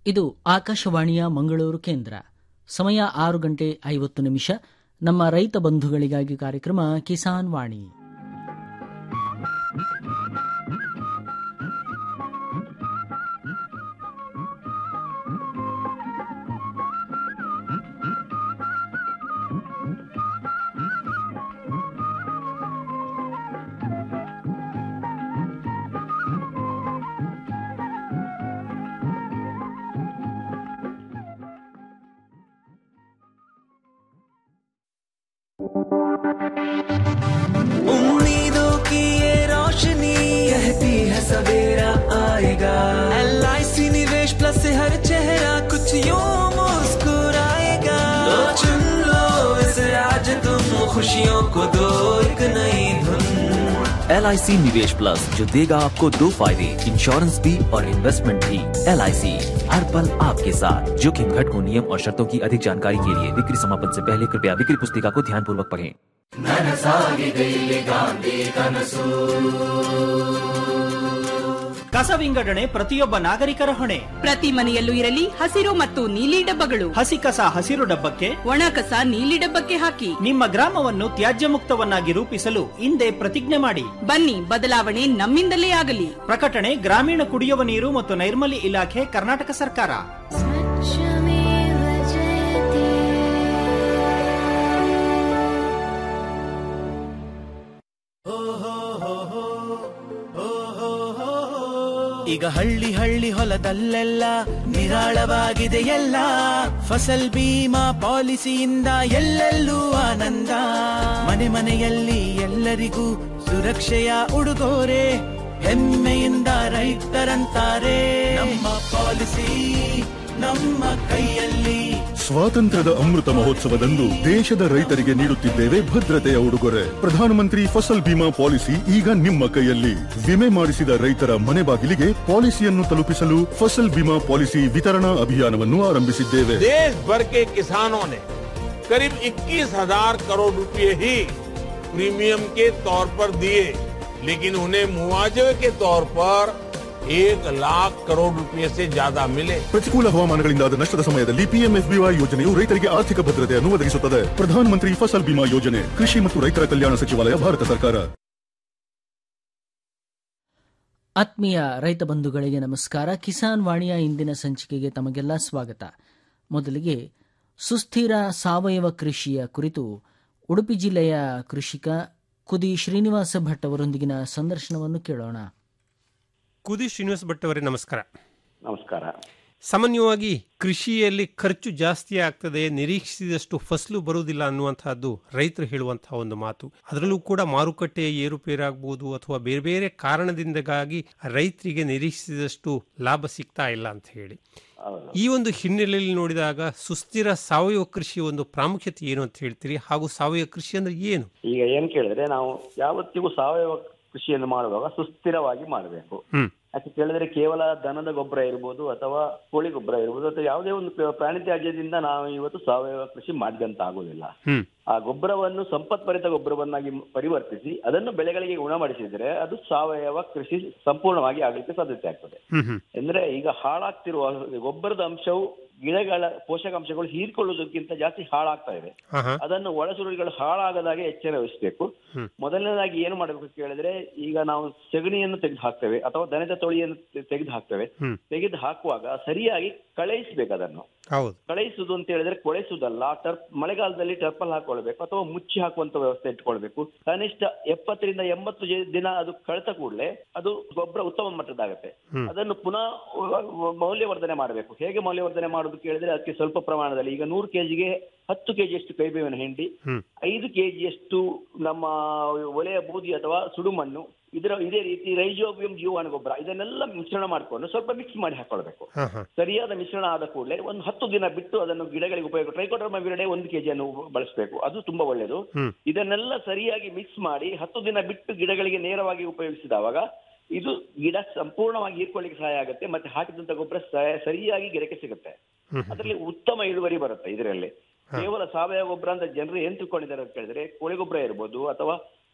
ಇದು ಆಕಾಶವಾಣಿಯ ಮಂಗಳೂರು ಕೇಂದ್ರ ಸಮಯ ಆರು ಗಂಟೆ ಐವತ್ತು ನಿಮಿಷ ನಮ್ಮ ರೈತ ಬಂಧುಗಳಿಗಾಗಿ ಕಾರ್ಯಕ್ರಮ ಕಿಸಾನ್ ವಾಣಿ उम्मीदों की ये रोशनी कहती है सवेरा आएगा एल आई सी निवेश प्लस से हर चेहरा कुछ यूं मुस्कुराएगा तो चुन लो इसे आज तुम खुशियों को दो एक नई धुन एल आई सी निवेश प्लस जो देगा आपको दो फायदे इंश्योरेंस भी और इन्वेस्टमेंट भी एल आई सी हर पल आपके साथ जोखिम घटकों नियम और शर्तों की अधिक जानकारी के लिए बिक्री समापन से पहले कृपया बिक्री पुस्तिका को ध्यान पूर्वक पढ़ें ಕಸ ವಿಂಗಡಣೆ ಪ್ರತಿಯೊಬ್ಬ ನಾಗರಿಕರ ಹೊಣೆ ಪ್ರತಿ ಮನೆಯಲ್ಲೂ ಇರಲಿ ಹಸಿರು ಮತ್ತು ನೀಲಿ ಡಬ್ಬಗಳು ಹಸಿ ಕಸ ಹಸಿರು ಡಬ್ಬಕ್ಕೆ ಒಣ ಕಸ ನೀಲಿ ಡಬ್ಬಕ್ಕೆ ಹಾಕಿ ನಿಮ್ಮ ಗ್ರಾಮವನ್ನು ತ್ಯಾಜ್ಯ ಮುಕ್ತವನ್ನಾಗಿ ರೂಪಿಸಲು ಹಿಂದೆ ಪ್ರತಿಜ್ಞೆ ಮಾಡಿ ಬನ್ನಿ ಬದಲಾವಣೆ ನಮ್ಮಿಂದಲೇ ಆಗಲಿ ಪ್ರಕಟಣೆ ಗ್ರಾಮೀಣ ಕುಡಿಯುವ ನೀರು ಮತ್ತು ನೈರ್ಮಲ್ಯ ಇಲಾಖೆ ಕರ್ನಾಟಕ ಸರ್ಕಾರ स्वच्छमेव जयते ಈಗ ಹಳ್ಳಿ ಹಳ್ಳಿ ಹೊಲದಲ್ಲೆಲ್ಲ ನಿರಾಳವಾಗಿದೆ ಎಲ್ಲ ಫಸಲ್ ಬೀಮಾ ಪಾಲಿಸಿಯಿಂದ ಎಲ್ಲೆಲ್ಲೂ ಆನಂದ ಮನೆ ಮನೆಯಲ್ಲಿ ಎಲ್ಲರಿಗೂ ಸುರಕ್ಷೆಯ ಉಡುಗೊರೆ ಹೆಮ್ಮೆಯಿಂದ ರೈತರಂತಾರೆ ನಮ್ಮ ಪಾಲಿಸಿ ನಮ್ಮ ಕೈಯಲ್ಲಿ ಸ್ವಾತಂತ್ರ್ಯದ ಅಮೃತ ಮಹೋತ್ಸವದಂದು ದೇಶದ ರೈತರಿಗೆ ನೀಡುತ್ತಿದ್ದೇವೆ ಭದ್ರತೆಯ ಉಡುಗೊರೆ ಪ್ರಧಾನಮಂತ್ರಿ ಫಸಲ್ ಬಿಮಾ ಪಾಲಿಸಿ ಈಗ ನಿಮ್ಮ ಕೈಯಲ್ಲಿ ವಿಮೆ ಮಾಡಿಸಿದ ರೈತರ ಮನೆ ಬಾಗಿಲಿಗೆ ಪಾಲಿಸಿಯನ್ನು ತಲುಪಿಸಲು ಫಸಲ್ ಬಿಮಾ ಪಾಲಿಸಿ ವಿತರಣಾ ಅಭಿಯಾನವನ್ನು ಆರಂಭಿಸಿದ್ದೇವೆ देश भर के किसानों ने करीब 21,000 करोड़ रुपए ही प्रीमियम के तौर पर दिए लेकिन उन्हें मुआवजे के तौर पर एक लाख करोड़ रुपए से ज्यादा मिले ಪ್ರತಿಕೂಲ ಹವಾಮಾನಗಳಿಂದಾದ ನಷ್ಟದ ಸಮಯದಲ್ಲಿ ಪಿಎಂಎಫ್ಬಿವೈ ಯೋಜನೆಯು ರೈತರಿಗೆ ಆರ್ಥಿಕ ಭದ್ರತೆಯನ್ನು ಒದಗಿಸುತ್ತದೆ ಪ್ರಧಾನಮಂತ್ರಿ ಫಸಲ್ ಬಿಮಾ ಯೋಜನೆ ಕೃಷಿ ಮತ್ತು ರೈತರ ಕಲ್ಯಾಣ ಸಚಿವಾಲಯ ಭಾರತ ಸರ್ಕಾರ ಆತ್ಮೀಯ ರೈತ ಬಂಧುಗಳಿಗೆ ನಮಸ್ಕಾರ ಕಿಸಾನ್ ವಾಣಿಯ ಇಂದಿನ ಸಂಚಿಕೆಗೆ ತಮಗೆಲ್ಲ ಸ್ವಾಗತ ಮೊದಲಿಗೆ ಸುಸ್ಥಿರ ಸಾವಯವ ಕೃಷಿಯ ಕುರಿತು ಉಡುಪಿ ಜಿಲ್ಲೆಯ ಕೃಷಿಕ ಕುದಿ ಶ್ರೀನಿವಾಸ ಭಟ್ ಅವರೊಂದಿಗಿನ ಸಂದರ್ಶನವನ್ನು ಕೇಳೋಣ ಕುದಿ ಶ್ರೀನಿವಾಸ ಭಟ್ ಅವರೇ ನಮಸ್ಕಾರ ನಮಸ್ಕಾರ ಸಾಮಾನ್ಯವಾಗಿ ಕೃಷಿಯಲ್ಲಿ ಖರ್ಚು ಜಾಸ್ತಿ ಆಗ್ತದೆ ನಿರೀಕ್ಷಿಸಿದಷ್ಟು ಫಸಲು ಬರುವುದಿಲ್ಲ ಅನ್ನುವಂತಹದ್ದು ರೈತರು ಹೇಳುವಂತಹ ಒಂದು ಮಾತು ಅದರಲ್ಲೂ ಕೂಡ ಮಾರುಕಟ್ಟೆ ಏರುಪೇರಾಗಬಹುದು ಅಥವಾ ಬೇರೆ ಬೇರೆ ಕಾರಣದಿಂದಾಗಿ ರೈತರಿಗೆ ನಿರೀಕ್ಷಿಸಿದಷ್ಟು ಲಾಭ ಸಿಗ್ತಾ ಇಲ್ಲ ಅಂತ ಹೇಳಿ ಹೌದು ಈ ಒಂದು ಹಿನ್ನೆಲೆಯಲ್ಲಿ ನೋಡಿದಾಗ ಸುಸ್ಥಿರ ಸಾವಯವ ಕೃಷಿಯ ಒಂದು ಪ್ರಾಮುಖ್ಯತೆ ಏನು ಅಂತ ಹೇಳ್ತೀರಿ ಹಾಗೂ ಸಾವಯವ ಕೃಷಿ ಅಂದ್ರೆ ಏನು ಈಗ ಏನ್ ಕೇಳಿದ್ರೆ ನಾವು ಯಾವತ್ತಿಗೂ ಸಾವಯವ ಕೃಷಿಯನ್ನು ಮಾಡುವಾಗ ಸುಸ್ಥಿರವಾಗಿ ಮಾಡಬೇಕು ಹ್ಮ್ ಯಾಕೆ ಕೇಳಿದ್ರೆ ಕೇವಲ ದನದ ಗೊಬ್ಬರ ಇರ್ಬೋದು ಅಥವಾ ಕೋಳಿ ಗೊಬ್ಬರ ಇರ್ಬೋದು ಅಥವಾ ಯಾವುದೇ ಒಂದು ಪ್ರ- ಪ್ರಾಣಿ ತ್ಯಾಜ್ಯದಿಂದ ನಾವು ಇವತ್ತು ಸಾವಯವ ಕೃಷಿ ಮಾಡಿದಂತ ಆಗುದಿಲ್ಲ ಹ್ಮ್ ಆ ಗೊಬ್ಬರವನ್ನು ಸಂಪತ್ಭರಿತ ಗೊಬ್ಬರವನ್ನಾಗಿ ಪರಿವರ್ತಿಸಿ ಅದನ್ನು ಬೆಳೆಗಳಿಗೆ ಗುಣಮಾಡಿಸಿದ್ರೆ ಅದು ಸಾವಯವ ಕೃಷಿ ಸಂಪೂರ್ಣವಾಗಿ ಆಗಲಿಕ್ಕೆ ಸಾಧ್ಯತೆ ಆಗ್ತದೆ ಹ್ಮ್ ಹ್ಮ್ ಅಂದ್ರೆ ಈಗ ಹಾಳಾಗ್ತಿರುವ ಗೊಬ್ಬರದ ಅಂಶವು ಗಿಡಗಳ ಪೋಷಕಾಂಶಗಳು ಹೀರ್ಕೊಳ್ಳುವುದಕ್ಕಿಂತ ಜಾಸ್ತಿ ಹಾಳಾಗ್ತಾ ಇದೆ ಹಾ ಹಾ ಅದನ್ನು ಒಳಸುರುಳಿಗಳು ಹಾಳಾಗದಾಗೆ ಎಚ್ಚರ ವಹಿಸಬೇಕು ಹ್ಮ್. ಮೊದಲನೇದಾಗಿ ಏನು ಮಾಡಬೇಕು ಕೇಳಿದ್ರೆ ಈಗ ನಾವು ಸಗಣಿಯನ್ನು ತೆಗೆದು ಹಾಕ್ತೇವೆ ಅಥವಾ ದನದ ತೊಳಿಯನ್ನು ತೆ- ತೆಗೆದು ಹಾಕ್ತೇವೆ ಹ್ಮ್. ತೆಗೆದು ಹಾಕುವಾಗ ಸರಿಯಾಗಿ ಕಳಯಿಸ್ಬೇಕು ಅದನ್ನು ಹೌದು ಕಳಯಿಸುವುದು ಅಂತ ಹೇಳಿದ್ರೆ ಕೊಳೆಸುವುದಲ್ಲ ಟರ್ಪ್ ಮಳೆಗಾಲದಲ್ಲಿ ಟರ್ಪಲ್ ಹಾಕೊಳ್ಬೇಕು ಅಥವಾ ಮುಚ್ಚಿ ಹಾಕುವಂತ ವ್ಯವಸ್ಥೆ ಇಟ್ಕೊಳ್ಬೇಕು ಕನಿಷ್ಠ ಎಪ್ಪತ್ತರಿಂದ ಎಂಬತ್ತು ಜೆ- ದಿನ ಅದು ಕಳೆತ ಕೂಡಲೇ ಅದು ಗೊಬ್ಬರ ಉತ್ತಮ ಮಟ್ಟದಾಗತ್ತೆ ಹ್ಮ್. ಅದನ್ನು ಪುನಃ ವ- ವ- ಮೌಲ್ಯವರ್ಧನೆ ಮಾಡಬೇಕು ಹೇಗೆ ಮೌಲ್ಯವರ್ಧನೆ ಮಾಡುದು ಕೇಳಿದ್ರೆ ಅದಕ್ಕೆ ಸ್ವಲ್ಪ ಪ್ರಮಾಣದಲ್ಲಿ ಈಗ ನೂರು ಕೆಜಿಗೆ ಹತ್ತು ಕೆಜಿಯಷ್ಟು ಕೈಬೇವಿನ ಹಿಂಡಿ ಹ್ಮ್. ಐದು ಕೆಜಿಯಷ್ಟು ನಮ್ಮ ಒಲೆಯ ಬೂದಿ ಅಥವಾ ಸುಡುಮಣ್ಣು ಇದರ ಇದೇ ರೀತಿ ರೈಜೋಬಿಯಂ ಜೀವಾಣು ಗೊಬ್ಬರ ಇದನ್ನೆಲ್ಲ ಮಿಶ್ರಣ ಮಾಡಿಕೊಂಡು ಸ್ವಲ್ಪ ಮಿಕ್ಸ್ ಮಾಡಿ ಹಾಕೊಳ್ಬೇಕು ಹಾ ಹಾ ಸರಿಯಾದ ಮಿಶ್ರಣ ಆದ ಕೂಡಲೇ ಒಂದು ಹತ್ತು ದಿನ ಬಿಟ್ಟು ಅದನ್ನು ಗಿಡಗಳಿಗೆ ಉಪಯೋಗ ಟ್ರೈಕೋಡರ್ಮ ವಿರಡೆ ಒಂದು ಕೆಜಿಯನ್ನು ಬಳಸಬೇಕು ಅದು ತುಂಬಾ ಒಳ್ಳೆಯದು ಹ್ಮ್. ಇದನ್ನೆಲ್ಲ ಸರಿಯಾಗಿ ಮಿಕ್ಸ್ ಮಾಡಿ ಹತ್ತು ದಿನ ಬಿಟ್ಟು ಗಿಡಗಳಿಗೆ ನೇರವಾಗಿ ಉಪಯೋಗಿಸಿದವಾಗ ಇದು ಗಿಡ ಸಂಪೂರ್ಣವಾಗಿ ಹೀರ್ಕೊಳ್ಳಿಕ್ಕೆ ಸಹಾಯ ಆಗುತ್ತೆ ಮತ್ತೆ ಹಾಕಿದಂತ ಗೊಬ್ಬರ ಸ- ಸರಿಯಾಗಿ ಗಿಡಕ್ಕೆ ಸಿಗುತ್ತೆ ಹ್ಮ್ ಹ್ಮ್. ಅದರಲ್ಲಿ ಉತ್ತಮ ಇಳುವರಿ ಬರುತ್ತೆ ಇದರಲ್ಲಿ ಕೇವಲ ಸಾವಯವ ಗೊಬ್ಬರ ಅಂತ ಜನರು ಏನ್ ತಿಳ್ಕೊಂಡಿದ್ದಾರೆ ಅಂತ ಕೇಳಿದ್ರೆ ಕೋಳಿ ಗೊಬ್ಬರ ಇರ್ಬೋದು ಅಥವಾ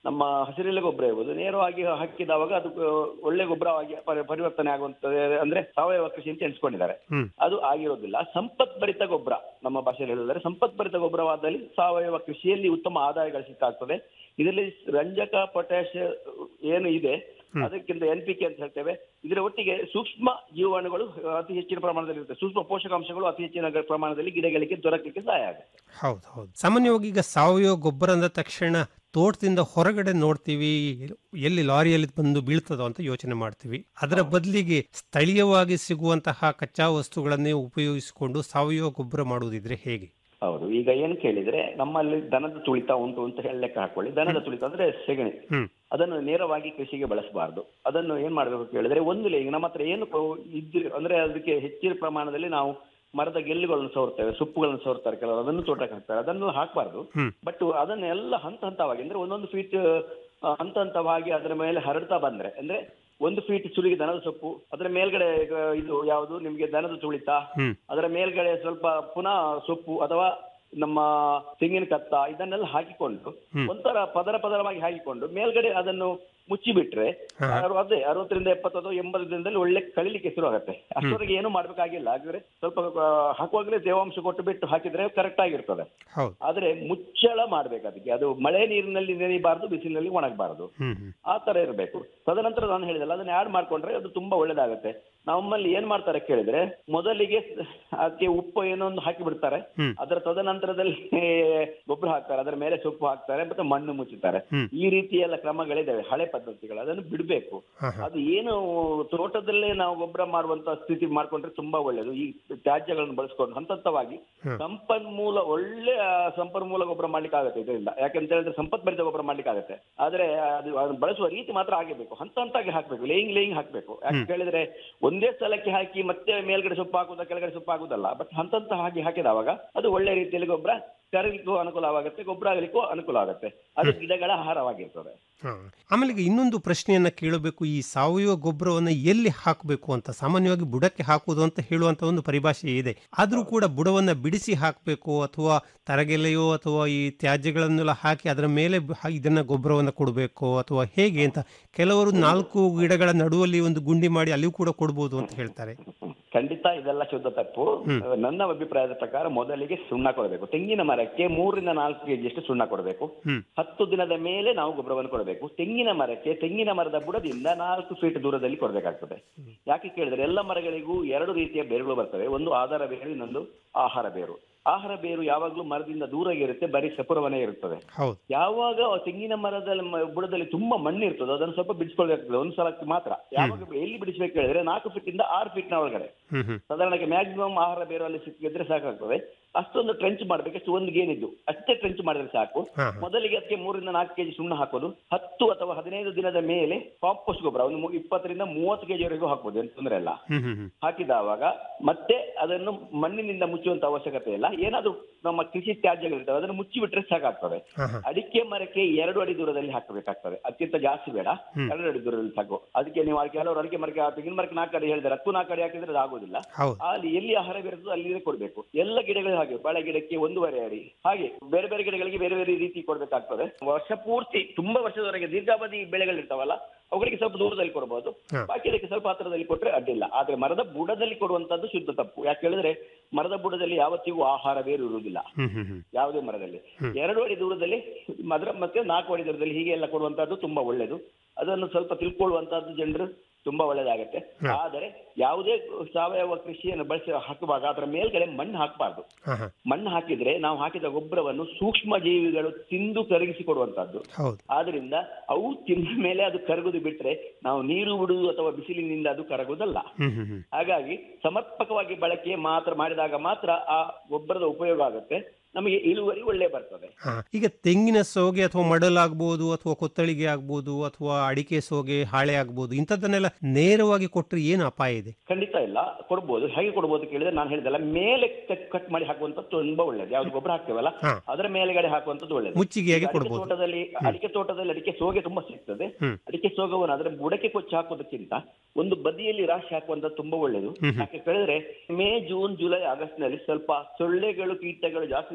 ನಮ್ಮ ಹಸಿರೆಲೆ ಗೊಬ್ಬರ ಇರ್ಬೋದು ನೇರವಾಗಿ ಹಾಕಿದವಾಗ ಅದು ಆ, ಒಳ್ಳೆ ಗೊಬ್ಬರವಾಗಿ ಪರಿ- ಪರಿವರ್ತನೆ ಆಗುವಂತದೆ ಅಂದ್ರೆ ಸಾವಯವ ಕೃಷಿ ಅಂತ ಎಣಿಸ್ಕೊಂಡಿದ್ದಾರೆ ಹ್ಮ್ ಅದು ಆಗಿರೋದಿಲ್ಲ ಸಂಪತ್ಭರಿತ ಗೊಬ್ಬರ ನಮ್ಮ ಭಾಷೆಯಲ್ಲಿ ಹೇಳಿದರೆ ಸಂಪತ್ಭರಿತ ಗೊಬ್ಬರವಾದಲ್ಲಿ ಸಾವಯವ ಕೃಷಿಯಲ್ಲಿ ಉತ್ತಮ ಆದಾಯ ಗಳಿಸಲಿಕ್ಕಾಗ್ತದೆ ಇದರಲ್ಲಿ ರಂಜಕ ಪೊಟ್ಯಾಶ್ ಏನು ಇದೆ ಅದಕ್ಕಿಂತ ಎನ್ ಪಿ ಕೆ ಅಂತ ಹೇಳ್ತೇವೆ ಇದರ ಒಟ್ಟಿಗೆ ಸೂಕ್ಷ್ಮ ಜೀವಾಣುಗಳು ಅತಿ ಹೆಚ್ಚಿನ ಪ್ರಮಾಣದಲ್ಲಿ ಇರುತ್ತೆ ಸೂಕ್ಷ್ಮ ಪೋಷಕಾಂಶಗಳು ಅತಿ ಹೆಚ್ಚಿನ ಪ್ರಮಾಣದಲ್ಲಿ ಗಿಡಗಳಿಗೆ ದೊರಕಲಿಕ್ಕೆ ಸಹಾಯ ಆಗುತ್ತೆ ಹೌದು ಹೌದು ಸಾಮಾನ್ಯವಾಗಿ ಈಗ ಸಾವಯವ ಗೊಬ್ಬರ ಅಂದ ತಕ್ಷಣ ತೋಟದಿಂದ ಹೊರಗಡೆ ನೋಡ್ತೀವಿ ಎಲ್ಲಿ ಲಾರಿಯಲ್ಲಿ ಬಂದು ಬೀಳ್ತದೋ ಅಂತ ಯೋಚನೆ ಮಾಡ್ತೀವಿ ಅದರ ಬದಲಿಗೆ ಸ್ಥಳೀಯವಾಗಿ ಸಿಗುವಂತಹ ಕಚ್ಚಾ ವಸ್ತುಗಳನ್ನೇ ಉಪಯೋಗಿಸಿಕೊಂಡು ಸಾವಯವ ಗೊಬ್ಬರ ಮಾಡುವುದಿದ್ರೆ ಹೇಗೆ ಹೌದು ಈಗ ಏನು ಕೇಳಿದ್ರೆ ನಮ್ಮಲ್ಲಿ ದನದ ತುಳಿತ ಉಂಟು ಅಂತ ಹೇಳಿ ಲೆಕ್ಕ ಹಾಕೊಳ್ಳಿ ದನದ ತುಳಿತ ಅಂದ್ರೆ ಸೆಗಣಿ ಹ್ಮ್ ಅದನ್ನು ನೇರವಾಗಿ ಕೃಷಿಗೆ ಬಳಸಬಾರ್ದು ಅದನ್ನು ಏನ್ ಮಾಡ್ಬೇಕು ಕೇಳಿದ್ರೆ ಒಂದು ಲೇ- ಈಗ ನಮ್ಮ ಹತ್ರ ಏನು ಕೊ- ಇದ್ರಿ ಅಂದ್ರೆ ಅದಕ್ಕೆ ಹೆಚ್ಚಿನ ಪ್ರಮಾಣದಲ್ಲಿ ನಾವು ಮರದ ಗೆಲ್ಲುಗಳನ್ನು ಸವರ್ತೇವೆ ಸೊಪ್ಪುಗಳನ್ನು ಸವರ್ತಾರೆ ಕೆಲವರು ಅದನ್ನು ತೋಟಕ್ಕೆ ಹಾಕ್ತಾರೆ ಅದನ್ನು ಹಾಕಬಾರ್ದು ಹ್ಮ್ ಬಟ್ ಅದನ್ನೆಲ್ಲ ಹಂತ ಹಂತವಾಗಿ ಅಂದ್ರೆ ಒಂದೊಂದು ಫೀಟ್ ಹಂತ ಹಂತವಾಗಿ ಅದರ ಮೇಲೆ ಹರಡ್ತಾ ಬಂದ್ರೆ ಅಂದ್ರೆ ಒಂದು ಫೀಟ್ ಸುಲಿಗೆ ದನದ ಸೊಪ್ಪು ಅದರ ಮೇಲ್ಗಡೆ ಈಗ ಇದು ಯಾವುದು ನಿಮ್ಗೆ ದನದ ತುಳಿತ ಹ್ಮ್ ಅದರ ಮೇಲ್ಗಡೆ ಸ್ವಲ್ಪ ಪುನಃ ಸೊಪ್ಪು ಅಥವಾ ನಮ್ಮ ತೆಂಗಿನ ಕತ್ತ ಇದನ್ನೆಲ್ಲ ಹಾಕಿಕೊಂಡು ಹ್ಮ್. ಒಂಥರ ಪದರ ಪದರವಾಗಿ ಹಾಕಿಕೊಂಡು ಮೇಲ್ಗಡೆ ಅದನ್ನು ಮುಚ್ಚಿಬಿಟ್ರೆ ಹಾ. ಅರು- ಅದೇ ಅರವತ್ತರಿಂದ ಎಪ್ಪತ್ತು ಅಥವಾ ಎಂಬತ್ತು ದಿನದಲ್ಲಿ ಒಳ್ಳೆ ಕಳಿಲಿಕ್ಕೆ ಶುರು ಆಗುತ್ತೆ ಅಷ್ಟವರೆಗೆ ಏನು ಮಾಡ್ಬೇಕಾಗಿಲ್ಲ ಹಾಗಾದ್ರೆ ಸ್ವಲ್ಪ ಆ, ಹಾಕುವಾಗಲೇ ತೇವಾಂಶ ಕೊಟ್ಟು ಬಿಟ್ಟು ಹಾಕಿದ್ರೆ ಕರೆಕ್ಟ್ ಆಗಿರ್ತದೆ ಹೌದು ಆದ್ರೆ ಮುಚ್ಚಳ ಮಾಡ್ಬೇಕು ಅದಕ್ಕೆ ಅದು ಮಳೆ ನೀರಿನಲ್ಲಿ ನೆನೆಯಬಾರದು ಬಿಸಿಲಿನಲ್ಲಿ ಒಣಗಬಾರದು ಹ್ಮ್ ಹ್ಮ್ ಆ ತರ ಇರಬೇಕು ತದನಂತರ ನಾನು ಹೇಳಿದಲ್ಲ ಅದನ್ನ ಆಡ್ ಮಾಡ್ಕೊಂಡ್ರೆ ಅದು ತುಂಬಾ ಒಳ್ಳೇದಾಗುತ್ತೆ ನಮ್ಮಲ್ಲಿ ಏನ್ ಮಾಡ್ತಾರೆ ಕೇಳಿದ್ರೆ ಮೊದಲಿಗೆ ಅದಕ್ಕೆ ಉಪ್ಪು ಏನೋ ಒಂದು ಹಾಕಿ ಬಿಡ್ತಾರೆ ಹ್ಮ್. ಅದರ ತದನಂತರದಲ್ಲಿ ಗೊಬ್ಬರ ಹಾಕ್ತಾರೆ ಅದರ ಮೇಲೆ ಸೊಪ್ಪು ಹಾಕ್ತಾರೆ ಮತ್ತೆ ಮಣ್ಣು ಮುಚ್ಚುತ್ತಾರೆ ಹ್ಮ್. ಈ ರೀತಿ ಎಲ್ಲ ಕ್ರಮಗಳಿದ್ದಾವೆ ಹಳೆ ಪದ್ಧತಿಗಳು ಅದನ್ನು ಬಿಡಬೇಕು ಹಾ, ಹಾ. ಅದು ಏನು ತೋಟದಲ್ಲೇ ನಾವು ಗೊಬ್ಬರ ಮಾಡುವಂತ ಸ್ಥಿತಿ ಮಾಡ್ಕೊಂಡ್ರೆ ತುಂಬಾ ಒಳ್ಳೇದು ಈ ತ್ಯಾಜ್ಯಗಳನ್ನು ಬಳಸ್ಕೊಂಡು ಹಂತ ಹಂತವಾಗಿ ಹ್ಮ್. ಸಂಪನ್ಮೂಲ ಒಳ್ಳೆ ಆ, ಸಂಪನ್ಮೂಲ ಗೊಬ್ಬರ ಮಾಡ್ಲಿಕ್ಕೆ ಆಗುತ್ತೆ ಇದರಿಂದ ಯಾಕಂತ ಹೇಳಿದ್ರೆ ಸಂಪತ್ಭರಿತ ಗೊಬ್ಬರ ಮಾಡ್ಲಿಕ್ಕೆ ಆಗುತ್ತೆ ಆದ್ರೆ ಅದು ಅದನ್ನ ಬಳಸುವ ರೀತಿ ಮಾತ್ರ ಆಗಬೇಕು ಹಂತ ಹಂತಾಗಿ ಹಾಕ್ಬೇಕು ಲೇಯಿಂಗ್ ಲೇಯಿಂಗ್ ಹಾಕ್ಬೇಕು ಯಾಕೆ ಹೇಳಿದ್ರೆ ಒಂದೇ ಸ್ಥಳಕ್ಕೆ ಹಾಕಿ ಮತ್ತೆ ಮೇಲ್ಗಡೆ ಸೊಪ್ಪು ಹಾಕುದ ಕೆಳಗಡೆ ಸೊಪ್ಪು ಹಾಕುದಲ್ಲ ಬಟ್ ಹಂತ ಹಂತ ಹಾಕಿ ಹಾಕಿದವಾಗ ಅದು ಒಳ್ಳೆ ರೀತಿಯಲ್ಲಿ ಗೊಬ್ಬರ ಕರಗಲಿಕ್ಕೂ ಅನುಕೂಲವಾಗುತ್ತೆ ಗೊಬ್ಬರ ಆಗಲಿಕ್ಕೂ ಅನುಕೂಲ ಆಗುತ್ತೆ ಅದು ಗಿಡಗಳ ಆಹಾರವಾಗಿರ್ತದೆ ಹಾ. ಆಮೇಲೆ ಈಗ ಇನ್ನೊಂದು ಪ್ರಶ್ನೆಯನ್ನ ಕೇಳಬೇಕು ಈ ಸಾವಯವ ಗೊಬ್ಬರವನ್ನ ಎಲ್ಲಿ ಹಾಕಬೇಕು ಅಂತ ಸಾಮಾನ್ಯವಾಗಿ ಬುಡಕ್ಕೆ ಹಾಕುವುದು ಅಂತ ಹೇಳುವಂತ ಒಂದು ಪರಿಭಾಷೆ ಇದೆ ಆದ್ರೂ ಕೂಡ ಬುಡವನ್ನ ಬಿಡಿಸಿ ಹಾಕಬೇಕು ಅಥವಾ ತರಗೆಲೆಯೋ ಅಥವಾ ಈ ತ್ಯಾಜ್ಯಗಳನ್ನೆಲ್ಲ ಹಾಕಿ ಅದರ ಮೇಲೆ ಬ- ಹಾ- ಇದನ್ನ ಗೊಬ್ಬರವನ್ನ ಕೊಡಬೇಕು ಅಥವಾ ಹೇಗೆ ಅಂತ ಕೆಲವರು ನಾಲ್ಕು ಗಿಡಗಳ ನಡುವಲ್ಲಿ ಒಂದು ಗುಂಡಿ ಮಾಡಿ ಅಲ್ಲಿಯೂ ಕೂಡ ಕೊಡ್ಬೋದು ಅಂತ ಹೇಳ್ತಾರೆ ಖಂಡಿತ ಇದೆಲ್ಲ ಶುದ್ಧ ತಪ್ಪು ನನ್ನ ಅಭಿಪ್ರಾಯದ ಪ್ರಕಾರ ಮೊದಲಿಗೆ ಸುಣ್ಣ ಕೊಡಬೇಕು ತೆಂಗಿನ ಮರಕ್ಕೆ ಮೂರರಿಂದ ನಾಲ್ಕು ಕೆಜಿಯಷ್ಟು ಸುಣ್ಣ ಕೊಡಬೇಕು ಹ್ಮ್ ಹತ್ತು ದಿನದ ಮೇಲೆ ನಾವು ಗೊಬ್ಬರವನ್ನು ಕೊಡಬೇಕು ತೆಂಗಿನ ಮರಕ್ಕೆ ತೆಂಗಿನ ಮರದ ಬುಡದಿಂದ ನಾಲ್ಕು ಫೀಟ್ ದೂರದಲ್ಲಿ ಕೊಡಬೇಕಾಗ್ತದೆ ಯಾಕೆ ಕೇಳಿದ್ರೆ ಎಲ್ಲ ಮರಗಳಿಗೂ ಎರಡು ರೀತಿಯ ಬೇರುಗಳು ಬರ್ತವೆ ಒಂದು ಆಧಾರ ಬೇರು ಇನ್ನೊಂದು ಆಹಾರ ಬೇರು ಆಹಾರ ಬೇರು ಯಾವಾಗಲೂ ಮರದಿಂದ ದೂರ ಇರುತ್ತೆ ಬರೀ ಸಪುರವನೇ ಇರುತ್ತದೆ ಹೌದು ಯಾವಾಗ ಆ ತೆಂಗಿನ ಮರದ ಮ- ಬುಡದಲ್ಲಿ ತುಂಬಾ ಮಣ್ಣು ಇರ್ತದೋ ಅದನ್ನು ಸ್ವಲ್ಪ ಬಿಡಿಸ್ಕೊಳ್ಬೇಕಾಗ್ತದೆ ಒಂದು ಸಲಕ್ಕೆ ಮಾತ್ರ ಯಾವಾಗ ಎಲ್ಲಿ ಬಿಡಿಸ್ಬೇಕು ಹೇಳಿದ್ರೆ ನಾಲ್ಕು ಫೀಟ್ ಇಂದ ಆರು ಫೀಟ್ ನ ಒಳಗಡೆ ಹ್ಮ್ ಹ್ಮ್ ಸಾಧಾರಣಕ್ಕೆ ಮ್ಯಾಕ್ಸಿಮಮ್ ಆಹಾರ ಬೇರು ಅಲ್ಲಿ ಸಿಕ್ಕಿದ್ರೆ ಸಾಕಾಗ್ತದೆ ಅಷ್ಟೊಂದು ಟ್ರೆಂಚ್ ಮಾಡ್ಬೇಕು ಅಷ್ಟು ಒಂದು ಗೇನಿದ್ದು ಅಷ್ಟೇ ಟ್ರೆಂಚ್ ಮಾಡಿದ್ರೆ ಸಾಕು ಹಾ, ಹಾ. ಮೊದಲಿಗೆ ಅದಕ್ಕೆ ಮೂರರಿಂದ ನಾಲ್ಕು ಕೆಜಿ ಸುಣ್ಣ ಹಾಕೋದು ಹತ್ತು ಅಥವಾ ಹದಿನೈದು ದಿನದ ಮೇಲೆ ಕಾಂಪೋಸ್ಟ್ ಗೊಬ್ಬರ ಒಂದು ಮು- ಇಪ್ಪತ್ತರಿಂದ ಮೂವತ್ತು ಕೆಜಿವರೆಗೂ ಹಾಕ್ಬೋದು ಏನು ತೊಂದರೆ ಇಲ್ಲ ಹ್ಮ್ ಹ್ಮ್ ಹ್ಮ್ ಹಾಕಿದವಾಗ ಮತ್ತೆ ಅದನ್ನು ಮಣ್ಣಿನಿಂದ ಮುಚ್ಚುವಂತ ಅವಶ್ಯಕತೆ ಇಲ್ಲ ಏನಾದ್ರೂ ನಮ್ಮ ಕೃಷಿ ತ್ಯಾಜ್ಯಗಳಿರ್ತವೆ ಅದನ್ನು ಮುಚ್ಚಿಬಿಟ್ರೆ ಸಾಕಾಗ್ತದೆ ಹಾ, ಹಾ. ಅಡಿಕೆ ಮರಕ್ಕೆ ಎರಡು ಅಡಿ ದೂರದಲ್ಲಿ ಹಾಕಬೇಕಾಗ್ತದೆ ಅದಕ್ಕಿಂತ ಜಾಸ್ತಿ ಬೇಡ ಹ್ಮ್. ಎರಡು ಅಡಿ ದೂರದಲ್ಲಿ ಸಾಕು ಅದಕ್ಕೆ ನೀವು ಆ ಕೆಲವರು ಅಡಿಕೆ ಮರಕ್ಕೆ ಆ ತೆಂಗಿನ ಮರಕ್ಕೆ ನಾಲ್ಕು ಅಡಿ ಹೇಳಿದ್ರೆ ಹತ್ತು ನಾಲ್ಕು ಅಡಿ ಹಾಕಿದ್ರೆ ಅದು ಆಗೋದಿಲ್ಲ ಹೌದು ಅಲ್ಲಿ ಎಲ್ಲಿ ಆಹಾರ ಬೀರುತ್ತೋ ಅಲ್ಲಿಗೆ ಕೊಡಬೇಕು ಎಲ್ಲ ಗಿಡಗಳು ಹಾಗೆ ಬಾಳೆ ಗಿಡಕ್ಕೆ ಒಂದೂವರೆ ಅಡಿ ಹಾಗೆ ಬೇರೆ ಬೇರೆ ಗಿಡಗಳಿಗೆ ಬೇರೆ ಬೇರೆ ರೀತಿ ಕೊಡ್ಬೇಕಾಗ್ತದೆ ವರ್ಷ ಪೂರ್ತಿ ತುಂಬಾ ವರ್ಷದವರೆಗೆ ದೀರ್ಘಾವಧಿ ಬೆಳೆಗಳಿರ್ತಾವಲ್ಲ ಅವುಗಳಿಗೆ ಸ್ವಲ್ಪ ದೂರದಲ್ಲಿ ಕೊಡಬಹುದು ಹಾ. ಬಾಕಿ ಅದಕ್ಕೆ ಸ್ವಲ್ಪ ಹತ್ತಿರದಲ್ಲಿ ಕೊಟ್ರೆ ಅಡ್ಡಿಲ್ಲ ಆದ್ರೆ ಮರದ ಬುಡದಲ್ಲಿ ಕೊಡುವಂತದ್ದು ಶುದ್ಧ ತಪ್ಪು ಯಾಕೆ ಹೇಳಿದ್ರೆ ಮರದ ಬುಡದಲ್ಲಿ ಯಾವತ್ತಿಗೂ ಆಹಾರ ಬೇರು ಇರುವುದಿಲ್ಲ ಹ್ಮ್ ಹ್ಮ್ ಹ್ಮ್ ಯಾವುದೇ ಮರದಲ್ಲಿ ಎರಡು ಅಡಿ ದೂರದಲ್ಲಿ ಅದರ ಮತ್ತೆ ನಾಲ್ಕು ಅಡಿ ದೂರದಲ್ಲಿ ಹೀಗೆ ಎಲ್ಲ ಕೊಡುವಂತದ್ದು ತುಂಬಾ ಒಳ್ಳೇದು ಅದನ್ನು ಸ್ವಲ್ಪ ತಿಳ್ಕೊಳ್ಳುವಂತದ್ದು ಜನರು ತುಂಬಾ ಒಳ್ಳೇದಾಗತ್ತೆ ಹಾ. ಆದರೆ ಯಾವುದೇ ಸಾವಯವ ಕೃಷಿಯನ್ನು ಬಳಸಿ ಹಾಕುವಾಗ ಅದರ ಮೇಲ್ಗಡೆ ಮಣ್ಣು ಹಾಕಬಾರ್ದು ಹಾ ಹಾ ಮಣ್ಣು ಹಾಕಿದ್ರೆ ನಾವು ಹಾಕಿದ ಗೊಬ್ಬರವನ್ನು ಸೂಕ್ಷ್ಮ ಜೀವಿಗಳು ತಿಂದು ಕರಗಿಸಿ ಕೊಡುವಂತದ್ದು ಹೌದು ಆದ್ರಿಂದ ಅವು ತಿಂದ ಮೇಲೆ ಅದು ಕರಗುದು ಬಿಟ್ರೆ ನಾವು ನೀರು ಬಿಡುವುದು ಅಥವಾ ಬಿಸಿಲಿನಿಂದ ಅದು ಕರಗುವುದಲ್ಲ ಹ್ಮ್ ಹ್ಮ್ ಹ್ಮ್ ಹಾಗಾಗಿ ಸಮರ್ಪಕವಾಗಿ ಬಳಕೆ ಮಾತ್ರ ಮಾಡಿದಾಗ ಮಾತ್ರ ಆ ಗೊಬ್ಬರದ ಉಪಯೋಗ ಆಗುತ್ತೆ ನಮಗೆ ಇಳುವರಿ ಒಳ್ಳೆ ಬರ್ತದೆ ಹಾ. ಈಗ ತೆಂಗಿನ ಸೋಗೆ ಅಥವಾ ಮಡಲಾಗ್ಬೋದು ಅಥವಾ ಕೊತ್ತಳಿಗೆ ಆಗ್ಬೋದು ಅಥವಾ ಅಡಿಕೆ ಸೋಗೆ ಹಾಳೆ ಆಗ್ಬೋದು ಇಂಥದ್ದನ್ನೆಲ್ಲ ನೇರವಾಗಿ ಕೊಟ್ಟರೆ ಏನು ಅಪಾಯ ಇದೆ ಖಂಡಿತ ಇಲ್ಲ ಕೊಡ್ಬೋದು ಹೇಗೆ ಕೊಡ್ಬೋದು ಕೇಳಿದ್ರೆ ನಾನು ಹೇಳಿದಲ್ಲ ಮೇಲೆ ಕಟ್ ಕಟ್ ಮಾಡಿ ಹಾಕುವಂತದ್ದು ತುಂಬಾ ಒಳ್ಳೇದು ಯಾವ್ದು ಗೊಬ್ಬರ ಹಾಕ್ತೇವಲ್ಲ ಹಾ. ಅದರ ಮೇಲೆಗಡೆ ಹಾಕುವಂತದ್ದು ಒಳ್ಳೇದು ಮುಚ್ಚಿಗೆಯಾಗಿ ಈಗ ಅಡಿಕೆ ಕೊಡ್ಬೋದು. ತೋಟದಲ್ಲಿ ಅಡಿಕೆ ತೋಟದಲ್ಲಿ ಅಡಿಕೆ ಸೋಗೆ ತುಂಬಾ ಸಿಗ್ತದೆ ಹ್ಮ್. ಅಡಿಕೆ ಸೋಗವನ್ನು ಅದರ ಬುಡಕ್ಕೆ ಕೊಚ್ಚಿ ಹಾಕೋದಕ್ಕಿಂತ ಒಂದು ಬದಿಯಲ್ಲಿ ರಾಶಿ ಹಾಕುವಂತದ್ದು ತುಂಬಾ ಒಳ್ಳೇದು ಹ್ಮ್ ಹ್ಮ್. ಯಾಕೆ ಕೇಳಿದ್ರೆ ಮೇ ಜೂನ್ ಜುಲೈ ಆಗಸ್ಟ್ ನಲ್ಲಿ ಸ್ವಲ್ಪ ಸೊಳ್ಳೆಗಳು ಕೀಟಗಳು ಜಾಸ್ತಿ